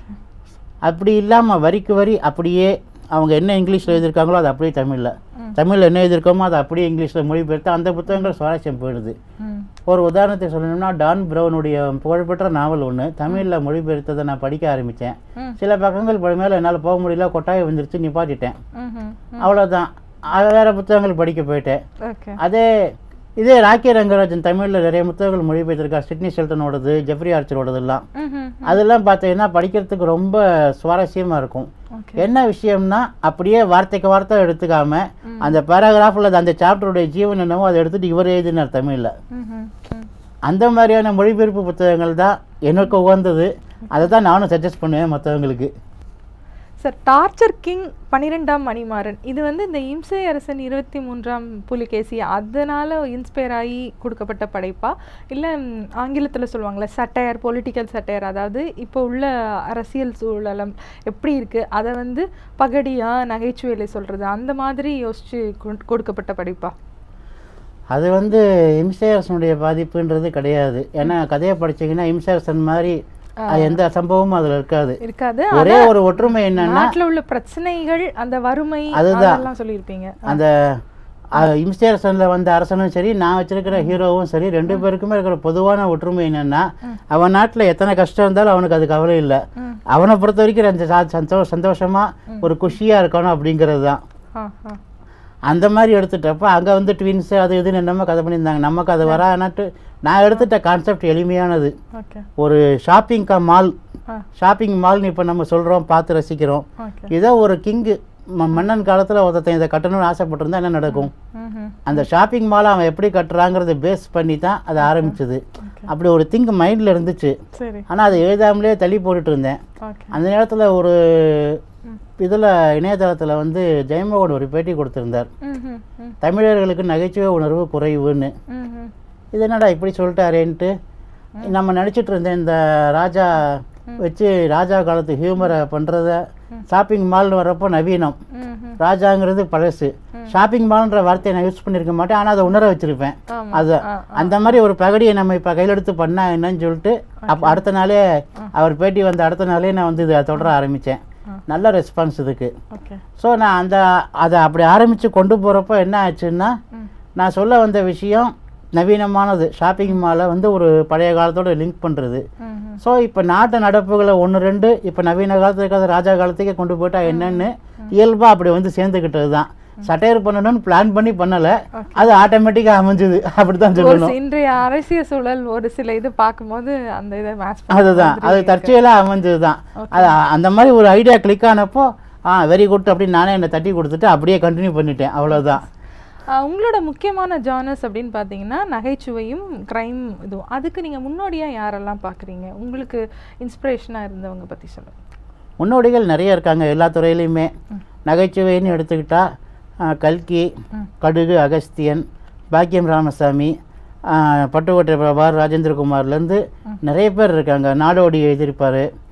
அப்படி இல்லாமல் வரிக்கு வரி அப்படியே அவங்க என்ன இங்கிலீஷில் எழுதியிருக்காங்களோ அது அப்படியே தமிழில் தமிழில் என்ன எழுதியிருக்கோமோ அது அப்படியே இங்கிலீஷில் மொழிபெயர்த்து அந்த புத்தகங்கள் சுவாரஸ்யம் போயிடுது ம் ஒரு உதாரணத்தை சொல்லணும்னா டான் பிரவுனுடைய புகழ்பெற்ற நாவல் ஒன்று தமிழில் மொழிபெயர்த்ததை நான் படிக்க ஆரம்பித்தேன் ம். சில பக்கங்கள் படி மேலே என்னால் போக முடியல கொட்டாயம் வந்துருச்சு நிப்பாட்டிட்டேன் ம் ம் அவ்வளோதான் அது வேறு புத்தகங்கள் படிக்க போயிட்டேன் ஓகே அதே இதே ராக்கி ரங்கராஜன் தமிழில் நிறைய புத்தகங்கள் மொழிபெயர்த்திருக்கார் சிட்னி ஷெல்டனோடது ஜெஃப்ரி ஆர்ச்சரோடதெல்லாம் ம் ம் அதெல்லாம் பார்த்தீங்கன்னா படிக்கிறதுக்கு ரொம்ப சுவாரஸ்யமாக இருக்கும் ஓகே என்ன விஷயம்னா அப்படியே வார்த்தைக்கு வார்த்தை எடுத்துக்காம அந்த பேராகிராஃபில் அந்த சாப்டருடைய ஜீவன் என்னவோ அதை எடுத்துட்டு இவர் எழுதினார் தமிழில் ம் ம் ம் அந்த மாதிரியான மொழிபெயர்ப்பு புத்தகங்கள் தான் எனக்கு உகந்தது அதை தான் நானும் சஜஸ்ட் பண்ணுவேன் மற்றவங்களுக்கு சார் டார்ச்சர் கிங் பன்னிரெண்டாம் மணிமாறன் இது வந்து இந்த இம்சை அரசன் இருபத்தி மூன்றாம் புலிகேசி அதனால இன்ஸ்பயர் ஆகி கொடுக்கப்பட்ட படைப்பா இல்லை ஆங்கிலத்தில் சொல்லுவாங்கள்ல சட்டையர் பொலிட்டிக்கல் சட்டையர் அதாவது இப்போ உள்ள அரசியல் சூழலம் எப்படி இருக்குது அதை வந்து பகடியாக நகைச்சுவையில் சொல்கிறது அந்த மாதிரி யோசித்து கொடுக்கப்பட்ட படைப்பா அது வந்து இம்சையரசனுடைய பாதிப்புன்றது கிடையாது ஏன்னா கதையை படிச்சீங்கன்னா இம்சையரசன் மாதிரி அது எந்த சம்பவமும் அதில் இருக்காது இருக்காது ஒரே ஒரு ஒற்றுமை என்னன்னா நாட்டில் உள்ள பிரச்சனைகள் அந்த வறுமை அதுதான். அதெல்லாம் சொல்லியிருப்பீங்க அந்த அஹ், இம்சையரசனில் வந்த அரசனும் சரி நான் வச்சிருக்கிற ஹீரோவும் சரி ரெண்டு பேருக்குமே இருக்கிற பொதுவான ஒற்றுமை என்னன்னா அவன் நாட்டில் எத்தனை கஷ்டம் இருந்தாலும் அவனுக்கு அது கவலை இல்லை ம். அவனை பொறுத்த வரைக்கும் அந்த சா- சந்தோ சந்தோஷமா ஒரு குஷியா இருக்கணும் அப்படிங்கிறது தான் ஆ ஆ அந்த மாதிரி எடுத்துட்டப்ப அங்கே வந்து ட்வின்ஸு அது இதுன்னு என்னமோ கதை பண்ணியிருந்தாங்க நமக்கு அது வரானாட்டு நான் எடுத்துட்ட கான்செப்ட் எளிமையானது ஓகே ஒரு ஷாப்பிங் க மால் ஆ ஷாப்பிங் மால்னு இப்போ நம்ம சொல்கிறோம் பார்த்து ரசிக்கிறோம் ஓகே இதோ ஒரு கிங்கு மன்னன் காலத்தில் ஒருத்தன் இதை கட்டணும்னு ஆசைப்பட்டிருந்தா என்ன நடக்கும் ம் அந்த ஷாப்பிங் மாலை அவன் எப்படி கட்டுறாங்கிறத பேஸ் பண்ணி தான் அது ஆரம்பிச்சது அப்படி ஒரு திங்க் மைண்டில் இருந்துச்சு சரி ஆனால் அதை எழுதாமலே தள்ளி போட்டுட்டு இருந்தேன் ஓகே அந்த நேரத்தில் ஒரு இதில் இணையதளத்தில் வந்து ஜெயமோகன் ஒரு பேட்டி கொடுத்திருந்தார் ம் ம் ம் தமிழர்களுக்கு நகைச்சுவை உணர்வு குறைவுன்னு ம் ம் இது என்னடா இப்படி சொல்லிட்டாரேன்ட்டு நம்ம நினச்சிட்டு இருந்தேன் இந்த ராஜா வச்சு ராஜா காலத்து ஹியூமரை பண்ணுறத ஷாப்பிங் மால்னு வர்றப்போ நவீனம் ம் ம் ராஜாங்கிறது பழசு ஷாப்பிங் மால்ன்ற வார்த்தையை நான் யூஸ் பண்ணியிருக்க மாட்டேன் ஆனால் அதை உணர வச்சிருப்பேன் ஆமா. அது ஆ, அந்த மாதிரி ஒரு பகடியை நம்ம இப்போ கையில் எடுத்து பண்ணா என்னன்னு சொல்லிட்டு அப்போ அடுத்த நாளே அவர் பேட்டி வந்த அடுத்த நாளே நான் வந்து இதை தொடர ஆரம்பித்தேன் நல்ல ரெஸ்பான்ஸ் இதுக்கு ஓகே ஸோ நான் அந்த அதை அப்படி ஆரம்பித்து கொண்டு போகிறப்போ என்ன ஆச்சுன்னா ம். நான் சொல்ல வந்த விஷயம் நவீனமானது ஷாப்பிங் மாலை வந்து ஒரு பழைய காலத்தோட லிங்க் பண்ணுறது ம் ம் ஸோ இப்போ நாட்டு நடப்புகளை ஒன்று ரெண்டு இப்போ நவீன காலத்துக்கு இருக்காத ராஜா காலத்துக்கே கொண்டு போயிட்டா என்னன்னு இயல்பாக அப்படி வந்து சேர்ந்துக்கிட்டது தான் சட்டையர் பண்ணணும்னு பிளான் பண்ணி பண்ணலை அது ஆட்டோமேட்டிக்காக அமைஞ்சுது அப்படி தான் ஒரு சொல்லணும் சி- இன்றைய அரசியல் சூழல் ஒரு சில இது பார்க்கும்போது அந்த இதை மேட்ச் அதுதான் அது தற்செயலாக அமைஞ்சது தான் அது அந்த மாதிரி ஒரு ஐடியா கிளிக் ஆனப்போ ஆ வெரி குட் அப்படின்னு நானே என்னை தட்டி கொடுத்துட்டு அப்படியே கண்டினியூ பண்ணிட்டேன் அவ்வளோதான் உங்களோட முக்கியமான ஜானர்ஸ் அப்படின்னு பார்த்தீங்கன்னா நகைச்சுவையும் கிரைம் இதுவும் அதுக்கு நீங்கள் முன்னோடியாக யாரெல்லாம் பார்க்குறீங்க உங்களுக்கு இன்ஸ்பிரேஷனாக இருந்தவங்க பற்றி சொல்லுங்க முன்னோடிகள் நிறைய இருக்காங்க எல்லா துறையிலையுமே நகைச்சுவைன்னு எடுத்துக்கிட்டா ஆ, கல்கி கடுகு அகஸ்தியன் பாக்கியம் ராமசாமி ஆ, பட்டுக்கோட்டை பிரபார் ராஜேந்திரகுமார்லேருந்து நிறைய பேர் இருக்காங்க நாடோடி எழுதியிருப்பார்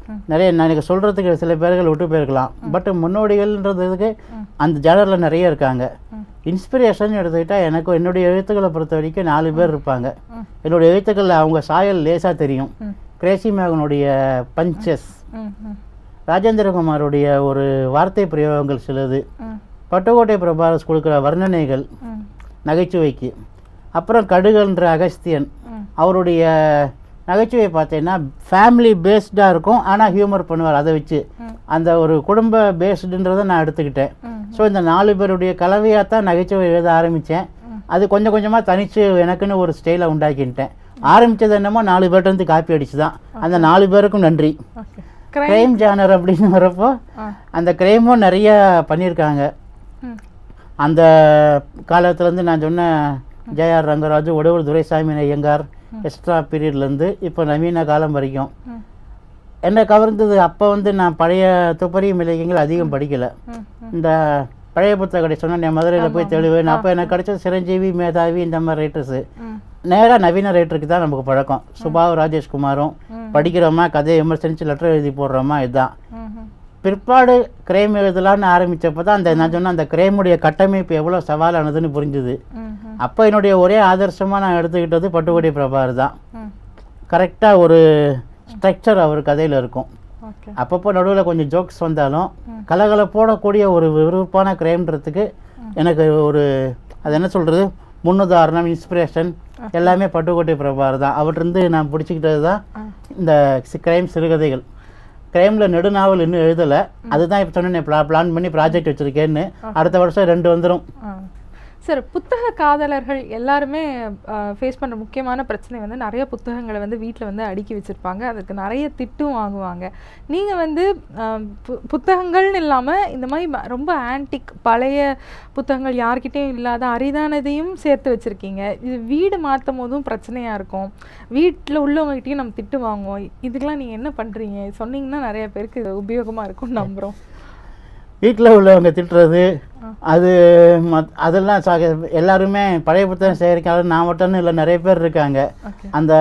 நிறைய நான் எனக்கு சொல்கிறதுக்கு சில பேர்கள் விட்டு போயிருக்கலாம் பட் முன்னோடிகள்ன்றதுக்கு அந்த ஜேனரில் நிறைய இருக்காங்க இன்ஸ்பிரேஷன் எடுத்துக்கிட்டால் எனக்கு என்னுடைய எழுத்துக்களை பொறுத்த வரைக்கும் நாலு பேர் இருப்பாங்க என்னுடைய எழுத்துக்களில் அவங்க சாயல் லேசாக தெரியும் கிரேசி மேகனுடைய பஞ்சஸ் ம் ம் ராஜேந்திரகுமாருடைய ஒரு வார்த்தை பிரயோகங்கள் சிலது ம் பட்டுக்கோட்டை பிரபாரஸ் கொடுக்குற வர்ணனைகள் ம் நகைச்சுவைக்கு அப்புறம் கடுகன்ற அகஸ்தியன் ம். அவருடைய நகைச்சுவை பார்த்தீங்கன்னா ஃபேமிலி பேஸ்டாக இருக்கும் ஆனால் ஹியூமர் பண்ணுவார் அதை வச்சு அந்த ஒரு குடும்ப பேஸ்டுன்றதை நான் எடுத்துக்கிட்டேன் ம். ஸோ இந்த நாலு பேருடைய கலவையாக தான் நகைச்சுவை எழுத ஆரம்பித்தேன் அது கொஞ்சம் கொஞ்சமாக தனித்து எனக்குன்னு ஒரு ஸ்டைலை உண்டாக்கிட்டேன் ஆரம்பித்தது என்னமோ நாலு பேர்ட்டேருந்து காப்பி அடிச்சு தான் அந்த நாலு பேருக்கும் நன்றி ஓகே கிரைம் கிரைம் ஜானர் அப்படின்னு வரப்போ ஆ அந்த கிரைமும் நிறைய பண்ணியிருக்காங்க ம் அந்த காலத்துலேருந்து நான் சொன்ன ஜெயார் ரங்கராஜு உடவர் துரைசாமி ஐயங்கார் எக்ஸ்ட்ரா பீரியட்லேருந்து இப்போ நவீன காலம் வரைக்கும் ம் என்னை கவர்ந்தது அப்போ வந்து நான் பழைய துப்பறி இலக்கியங்கள் அதிகம் படிக்கலை ம் இந்த பழைய புத்தக கடை சொன்ன நான் மதுரையில் போய் தெளிவேன் அப்போ எனக்கு கிடைச்சது சிரஞ்சீவி மேதாவி இந்த மாதிரி ரைட்டர்ஸு ம் நேராக நவீன ரைட்டருக்கு தான் நமக்கு பழக்கம் சுபாவ் ராஜேஷ்குமாரும் படிக்கிறோமா கதையை விமர்சனித்து லெட்டர் எழுதி போடுறோமா இதுதான் ம் ம் பிற்பாடு கிரைம் எழுதலான்னு ஆரம்பித்தப்போ தான் அந்த நான் சொன்ன அந்த கிரைமுடைய கட்டமைப்பு எவ்வளோ சவாலானதுன்னு புரிஞ்சுது ம் ம் அப்போ என்னுடைய ஒரே ஆதர்சமாக நான் எடுத்துக்கிட்டது பட்டுக்கோட்டை பிரபார் தான் ம் கரெக்டாக ஒரு ஸ்ட்ரக்சர் அவர் கதையில் இருக்கும் ஓகே அப்பப்போ நடுவில் கொஞ்சம் ஜோக்ஸ் வந்தாலும் கலகலப்போடக்கூடிய ஒரு விறுவிறுப்பான கிரைம்ன்றதுக்கு எனக்கு ஒரு அது என்ன சொல்கிறது முன்னுதாரணம் இன்ஸ்பிரேஷன் எல்லாமே பட்டுக்கோட்டை பிரபார் தான் அவர்கிட்ட நான் பிடிச்சிக்கிட்டது தான் இந்த கிரைம் சிறுகதைகள் கிரைமில் நெடுநாவல் இன்னும் எழுதலை அதுதான் இப்போ சொன்னேன் பிளா பிளான் பண்ணி ப்ராஜெக்ட் வச்சுருக்கேன்னு அடுத்த வருஷம் ரெண்டு வந்துடும் ஆ. சார் புத்தக காதலர்கள் எல்லாருமே ஃபேஸ் பண்ணுற முக்கியமான பிரச்சனை வந்து நிறைய புத்தகங்களை வந்து வீட்டில் வந்து அடுக்கி வச்சுருப்பாங்க அதுக்கு நிறைய திட்டும் வாங்குவாங்க நீங்கள் வந்து ஆ, பு- புத்தகங்கள்னு இல்லாமல் இந்த மாதிரி ம- ரொம்ப ஆன்டிக் பழைய புத்தகங்கள் யார்கிட்டயும் இல்லாத அரிதானதையும் சேர்த்து வச்சுருக்கீங்க இது வீடு மாற்றும் போதும் பிரச்சனையாக இருக்கும் வீட்டில் உள்ளவங்ககிட்டயும் நம்ம திட்டு வாங்குவோம் இதுக்கெல்லாம் நீங்கள் என்ன பண்ணுறீங்க சொன்னீங்கன்னா நிறைய பேருக்கு இது உபயோகமாக இருக்கும்னு நம்புகிறோம் வீட்டில் உள்ளவங்க திட்டுறது அது மத் அதெல்லாம் சா எல்லாருமே பழைய புத்தகம் சேகரிக்காத நான் மட்டும்னு இல்லை நிறைய பேர் இருக்காங்க ஓகே அந்த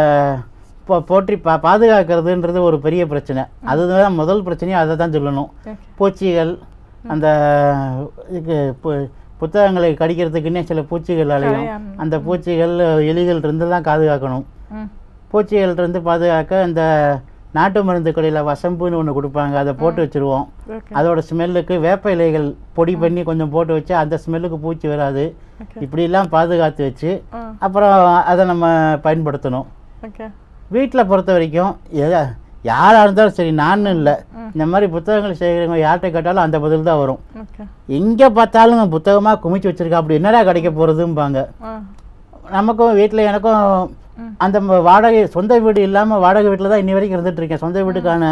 போ- போற்றி பா பாதுகாக்கிறதுன்றது ஒரு பெரிய பிரச்சனை அதுதான் முதல் பிரச்சனையும் அதை தான் சொல்லணும் ஓகே பூச்சிகள் அந்த இதுக்கு பு- புத்தகங்களை கடிக்கிறதுக்குன்னே சில பூச்சிகள் அலையும் கரையான். அந்த பூச்சிகள் எலிகள் இருந்து தான் பாதுகாக்கணும் ம் பூச்சிகள் இருந்து பாதுகாக்க இந்த நாட்டு மருந்து கடையில் வசம்புன்னு ஒன்று கொடுப்பாங்க அதை போட்டு வச்சுருவோம் ஓகே அதோட ஸ்மெல்லுக்கு வேப்ப இலைகள் பொடி பண்ணி கொஞ்சம் போட்டு வச்சு அந்த ஸ்மெல்லுக்கு பூச்சி வராது ஓகே இப்படிலாம் பாதுகாத்து வச்சு ஆ அப்புறம் அதை நம்ம பயன்படுத்தணும் ஓகே வீட்டில் பொறுத்த வரைக்கும் எதை யாராக இருந்தாலும் சரி நானும் இல்லை இந்த மாதிரி புத்தகங்கள் செய்கிறவங்க யார்கிட்ட கேட்டாலும் அந்த பதில் தான் வரும் ஓகே எங்கே பார்த்தாலும் புத்தகமாக குமிச்சு வச்சிருக்கா அப்படி என்னடா கிடைக்க போகிறதும்பாங்க ஆ நமக்கும் வீட்டில் எனக்கும் அந்த ம- வாடகை சொந்த வீடு இல்லாமல் வாடகை வீட்டில் தான் இன்னி வரைக்கும் இருந்துட்டு இருக்கேன் சொந்த வீட்டுக்கான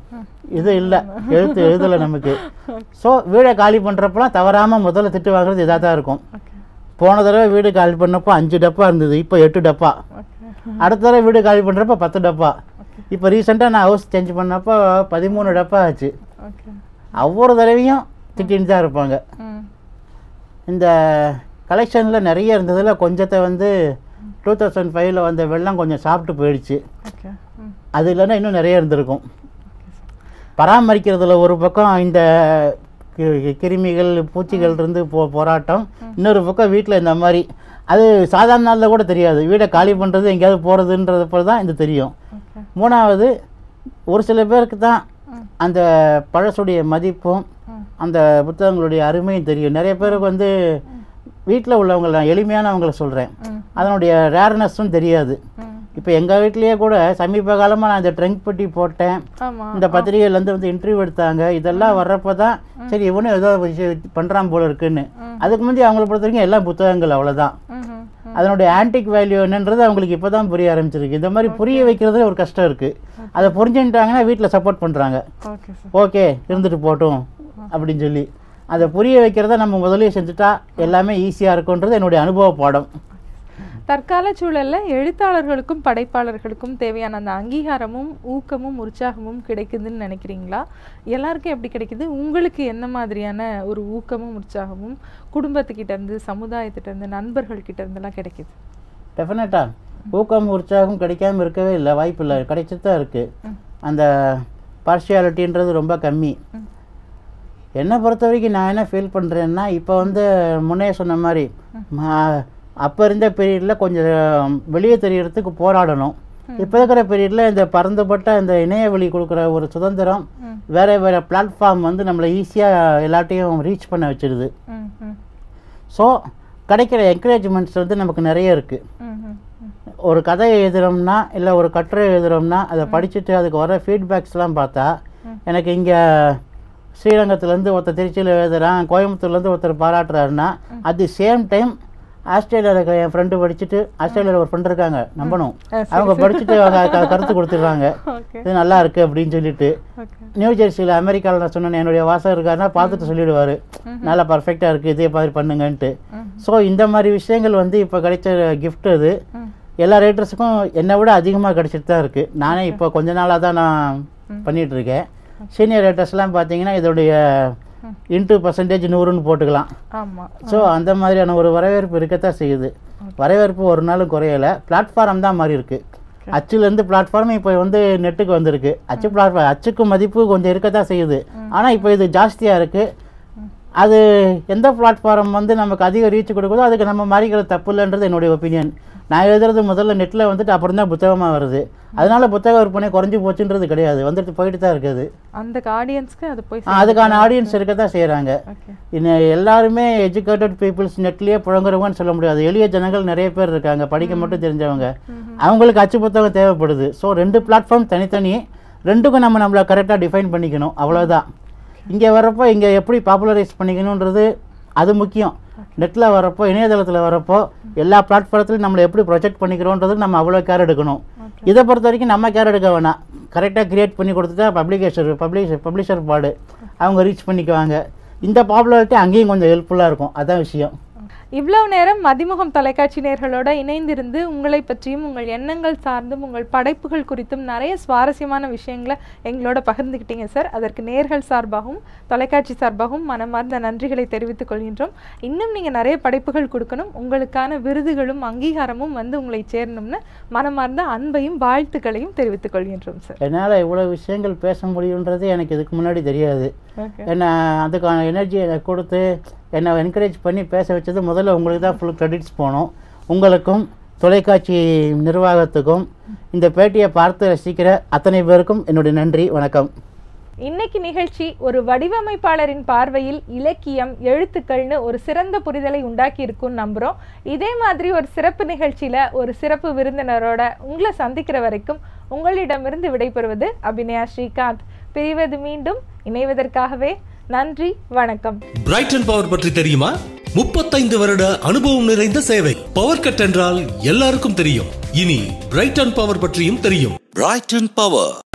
இது இல்லை எழுத்து எழுதலை நமக்கு ஸோ வீடை காலி பண்ணுறப்பலாம் தவறாமல் முதல்ல திட்டு வாங்குறது இதாக தான் இருக்கும் ஓகே போன தடவை வீடு காலி பண்ணப்போ அஞ்சு டப்பா இருந்தது இப்போ எட்டு டப்பா ஓகே அடுத்த தடவை வீடு காலி பண்ணுறப்ப பத்து டப்பா இப்போ ரீசெண்டாக நான் ஹவுஸ் சேஞ்ச் பண்ணப்போ பதிமூணு டப்பா ஆச்சு ஓகே ஒவ்வொரு தடவையும் திட்டின்னு தான் இருப்பாங்க ம் இந்த கலெக்ஷனில் நிறைய இருந்ததில் கொஞ்சத்தை வந்து டூ தௌசண்ட் ஃபைவ்ல வந்த வெள்ளம் கொஞ்சம் சாப்பிட்டு போயிடுச்சு ஓகே ம் அது இல்லைன்னா இன்னும் நிறைய இருந்திருக்கும் பராமரிக்கிறதுல ஒரு பக்கம் இந்த கி- கி- கிருமிகள் பூச்சிகள் இருந்து போ போராட்டம் இன்னொரு பக்கம் வீட்டில் இந்த மாதிரி அது சாதாரண நாளில் கூட தெரியாது வீடை காலி பண்ணுறது எங்கேயாவது போகிறதுன்றதுப்போ தான் இது தெரியும் ஓகே மூணாவது ஒரு சில பேருக்கு தான் அந்த பழசுடைய மதிப்பும் ம். அந்த புத்தகங்களுடைய அருமையும் தெரியும் நிறைய பேருக்கு வந்து வீட்டில் உள்ளவங்க நான் எளிமையானவங்கள சொல்கிறேன் ம். அதனுடைய ரேர்னஸும் தெரியாது ம் இப்போ எங்கள் வீட்லேயே கூட சமீப காலமாக நான் இந்த ட்ரங்க் பெட்டி போட்டேன் ஆமா இந்த பத்திரிகையிலேருந்து வந்து இன்டர்வியூ எடுத்தாங்க இதெல்லாம் வர்றப்போ தான் சரி இவனும் ஏதோ பண்ணுறான் போல இருக்குன்னு அதுக்கு முந்தைய அவங்கள பொறுத்த வரைக்கும் எல்லாம் புத்தகங்கள் அவ்வளோதான் ம் ம் அதனுடைய ஆன்டிக் வேல்யூ என்னன்றது அவங்களுக்கு இப்போ தான் புரிய ஆரம்பிச்சிருக்கு இந்த மாதிரி புரிய வைக்கிறதுல ஒரு கஷ்டம் இருக்குது அதை புரிஞ்சுட்டாங்கன்னா வீட்டில் சப்போர்ட் பண்ணுறாங்க ஓகே சார் ஓகே இருந்துட்டு போட்டும் அப்படின்னு சொல்லி அதை புரிய வைக்கிறத நம்ம முதல்லயே செஞ்சுட்டா எல்லாமே ஈஸியாக இருக்குன்றது என்னுடைய அனுபவ பாடம் தற்கால சூழல்ல எழுத்தாளர்களுக்கும் படைப்பாளர்களுக்கும் தேவையான அந்த அங்கீகாரமும் ஊக்கமும் உற்சாகமும் கிடைக்குதுன்னு நினைக்கிறீங்களா எல்லாருக்கும் எப்படி கிடைக்குது உங்களுக்கு என்ன மாதிரியான ஒரு ஊக்கமும் உற்சாகமும் குடும்பத்துக்கிட்ட இருந்து சமுதாயத்திட்ட இருந்து நண்பர்கள் கிட்ட இருந்தெல்லாம் கிடைக்குது டெஃபினட்டாக ஊக்கம் உற்சாகம் கிடைக்காம இருக்கவே இல்லை வாய்ப்பு இல்லை கிடைச்சிட்டு தான் இருக்குது அந்த பார்ஷியாலிட்டின்றது ரொம்ப கம்மி என்னை பொறுத்த வரைக்கும் நான் என்ன ஃபீல் பண்ணுறேன்னா இப்போ வந்து முன்னே சொன்ன மாதிரி அப்போ இருந்த பீரியடில் கொஞ்சம் வெளியே தெரியறதுக்கு போராடணும் இப்போ இருக்கிற பீரியடில் இந்த பறந்துபட்ட இந்த இணையவழி கொடுக்குற ஒரு சுதந்திரம் வேறு வேறு பிளாட்ஃபார்ம் வந்து நம்மளை ஈஸியாக எல்லாத்தையும் ரீச் பண்ண வச்சிருது ம், ம், ஸோ கிடைக்கிற என்கரேஜ்மெண்ட்ஸ் வந்து நமக்கு நிறைய இருக்குது ம், ம், ம். ஒரு கதை எழுதுகிறோம்னா இல்லை ஒரு கட்டுரை எழுதுகிறோம்னா அதை படிச்சுட்டு அதுக்கு வர ஃபீட்பேக்ஸ்லாம் பார்த்தா எனக்கு இங்கே ஸ்ரீரங்கத்துலேருந்து ஒருத்தர் திருச்சியில் எழுதுறான் கோயம்புத்தூர்லேருந்து ஒருத்தர் பாராட்டுறாருன்னா அட் தி சேம் டைம் ஆஸ்திரேலியாவில் இருக்கிற என் ஃப்ரெண்டு படிச்சுட்டு ஆஸ்திரேலியாவில் ஒரு ஃப்ரெண்டு இருக்காங்க நம்பணும் ஆ, சரி, அவங்க படிச்சுட்டு அவங்க க- கருத்து கொடுத்துட்றாங்க ஓகே இது நல்லா இருக்கு அப்படின்னு சொல்லிட்டு ஓகே நியூ ஜெர்சியில் அமெரிக்காவில் நான் சொன்னேன் என்னுடைய வாசம் இருக்காருன்னா பார்த்துட்டு சொல்லிடுவார் நல்லா பர்ஃபெக்டாக இருக்குது இதே மாதிரி பண்ணுங்கன்ட்டு ஸோ இந்த மாதிரி விஷயங்கள் வந்து இப்போ கிடைச்ச gift அது ம். எல்லா ரைட்டர்ஸுக்கும் என்னை விட அதிகமாக கிடைச்சிட்டு தான் இருக்குது நானே இப்போ கொஞ்ச நாளாக தான் நான் பண்ணிட்டு இருக்கேன் சீனியர் ரைட்டர்ஸ்லாம் பார்த்தீங்கன்னா இதோடைய இன்ட்டு பர்சன்டேஜ் நூறுன்னு போட்டுக்கலாம் ஆமா ஸோ அந்த மாதிரியான ஒரு வரவேற்பு இருக்கத்தான் செய்யுது வரவேற்பு ஒரு நாளும் குறையலை பிளாட்ஃபார்ம் தான் மாறி இருக்கு அச்சுலேருந்து பிளாட்ஃபார்ம் இப்போ வந்து நெட்டுக்கு வந்திருக்கு அச்சு பிளாட்ஃபார்ம் அச்சுக்கு மதிப்பு கொஞ்சம் இருக்கத்தான் செய்யுது ஆனால் இப்போ இது ஜாஸ்தியாக இருக்குது அது எந்த பிளாட்ஃபார்ம் வந்து நமக்கு அதிக ரீச் கொடுக்குதோ அதுக்கு நம்ம மாறிக்கிறது தப்பு இல்லைன்றது என்னுடைய ஒப்பீனியன் நான் எழுதுறது முதல்ல நெட்டில் வந்துட்டு அப்புறம் தான் புத்தகமாக வருது அதனால புத்தக விற்பனை குறைஞ்சி போச்சுன்றது கிடையாது வந்துட்டு போயிட்டு தான் இருக்குது அந்த ஆடியன்ஸ்க்கு அது போய் ஆ, அதுக்கான ஆடியன்ஸ் இருக்க தான் செய்கிறாங்க ஓகே இன்னும் எல்லாருமே எஜுகேட்டட் பீப்புள்ஸ் நெட்லேயே புழங்குறவங்கன்னு சொல்ல முடியாது எளிய ஜனங்கள் நிறைய பேர் இருக்காங்க படிக்க மட்டும் தெரிஞ்சவங்க அவங்களுக்கு அச்சு புத்தகம் தேவைப்படுது ஸோ ரெண்டு பிளாட்ஃபார்ம் தனித்தனி ரெண்டுக்கும் நம்ம நம்மளை கரெக்டாக டிஃபைன் பண்ணிக்கணும் அவ்வளோதான் இங்கே வரப்போ இங்கே எப்படி பாப்புலரைஸ் பண்ணிக்கணுன்றது அது முக்கியம் நெட்டில் வரப்போ இணையதளத்தில் வரப்போ எல்லா பிளாட்ஃபாரத்துலையும் நம்மளை எப்படி ப்ரொஜெக்ட் பண்ணிக்கிறோன்றது நம்ம அவ்வளோ கேர் எடுக்கணும் இதை பொறுத்த வரைக்கும் நம்ம கேர் எடுக்க வேணாம் கரெக்டாக கிரியேட் பண்ணி கொடுத்துட்டா பப்ளிகேஷர் பப்ளிஷர் பப்ளிஷர் பாடு அவங்க ரீச் பண்ணிக்குவாங்க இந்த பாப்புலாரிட்டி அங்கேயும் கொஞ்சம் ஹெல்ப்ஃபுல்லாக இருக்கும் அதான் விஷயம் இவ்வளவு நேரம் மதிமுகம் தொலைக்காட்சி நேர்களோட இணைந்திருந்து உங்களை பற்றியும் உங்கள் எண்ணங்கள் சார்ந்தும் உங்கள் படைப்புகள் குறித்தும் நிறைய சுவாரஸ்யமான விஷயங்களை எங்களோட பகிர்ந்துக்கிட்டீங்க சார் அதற்கு நேர்கள் சார்பாகவும் தொலைக்காட்சி சார்பாகவும் மனமார்ந்த நன்றிகளை தெரிவித்துக் கொள்கின்றோம் இன்னும் நீங்க நிறைய படைப்புகள் கொடுக்கணும் உங்களுக்கான விருதுகளும் அங்கீகாரமும் வந்து உங்களை சேரணும்னு மனமார்ந்த அன்பையும் வாழ்த்துக்களையும் தெரிவித்துக் கொள்கின்றோம் சார் என்னால் இவ்வளோ விஷயங்கள் பேச முடியுன்றது எனக்கு இதுக்கு முன்னாடி தெரியாது ஓகே என்னை அதுக்கான எனர்ஜி எனக்கு கொடுத்து என்னை என்கரேஜ் பண்ணி பேச வச்சது முதல்ல உங்களுக்கு தான் ஃபுல் கிரெடிட்ஸ் போகணும் உங்களுக்கும் தொலைக்காட்சி நிர்வாகத்துக்கும் இந்த பேட்டியை பார்த்து ரசிக்கிற அத்தனை பேருக்கும் என்னுடைய நன்றி வணக்கம் இன்னைக்கு நிகழ்ச்சி ஒரு வடிவமைப்பாளரின் பார்வையில் இலக்கியம் எழுத்துக்கள்னு ஒரு சிறந்த புரிதலை உண்டாக்கி இருக்கும்னு நம்புறோம் இதே மாதிரி ஒரு சிறப்பு நிகழ்ச்சியில ஒரு சிறப்பு விருந்தினரோட உங்களை சந்திக்கிற வரைக்கும் உங்களிடமிருந்து விடைபெறுவது அபிநயா ஸ்ரீகாந்த் பிரிவது மீண்டும் இணைவதற்காகவே நன்றி வணக்கம் பிரைட்டன் பவர் பற்றி தெரியுமா முப்பத்தைந்து வருட அனுபவம் நிறைந்த சேவை பவர் கட் என்றால் எல்லாருக்கும் தெரியும் இனி பிரைட்டன் பவர் பற்றியும் தெரியும் Brighton Power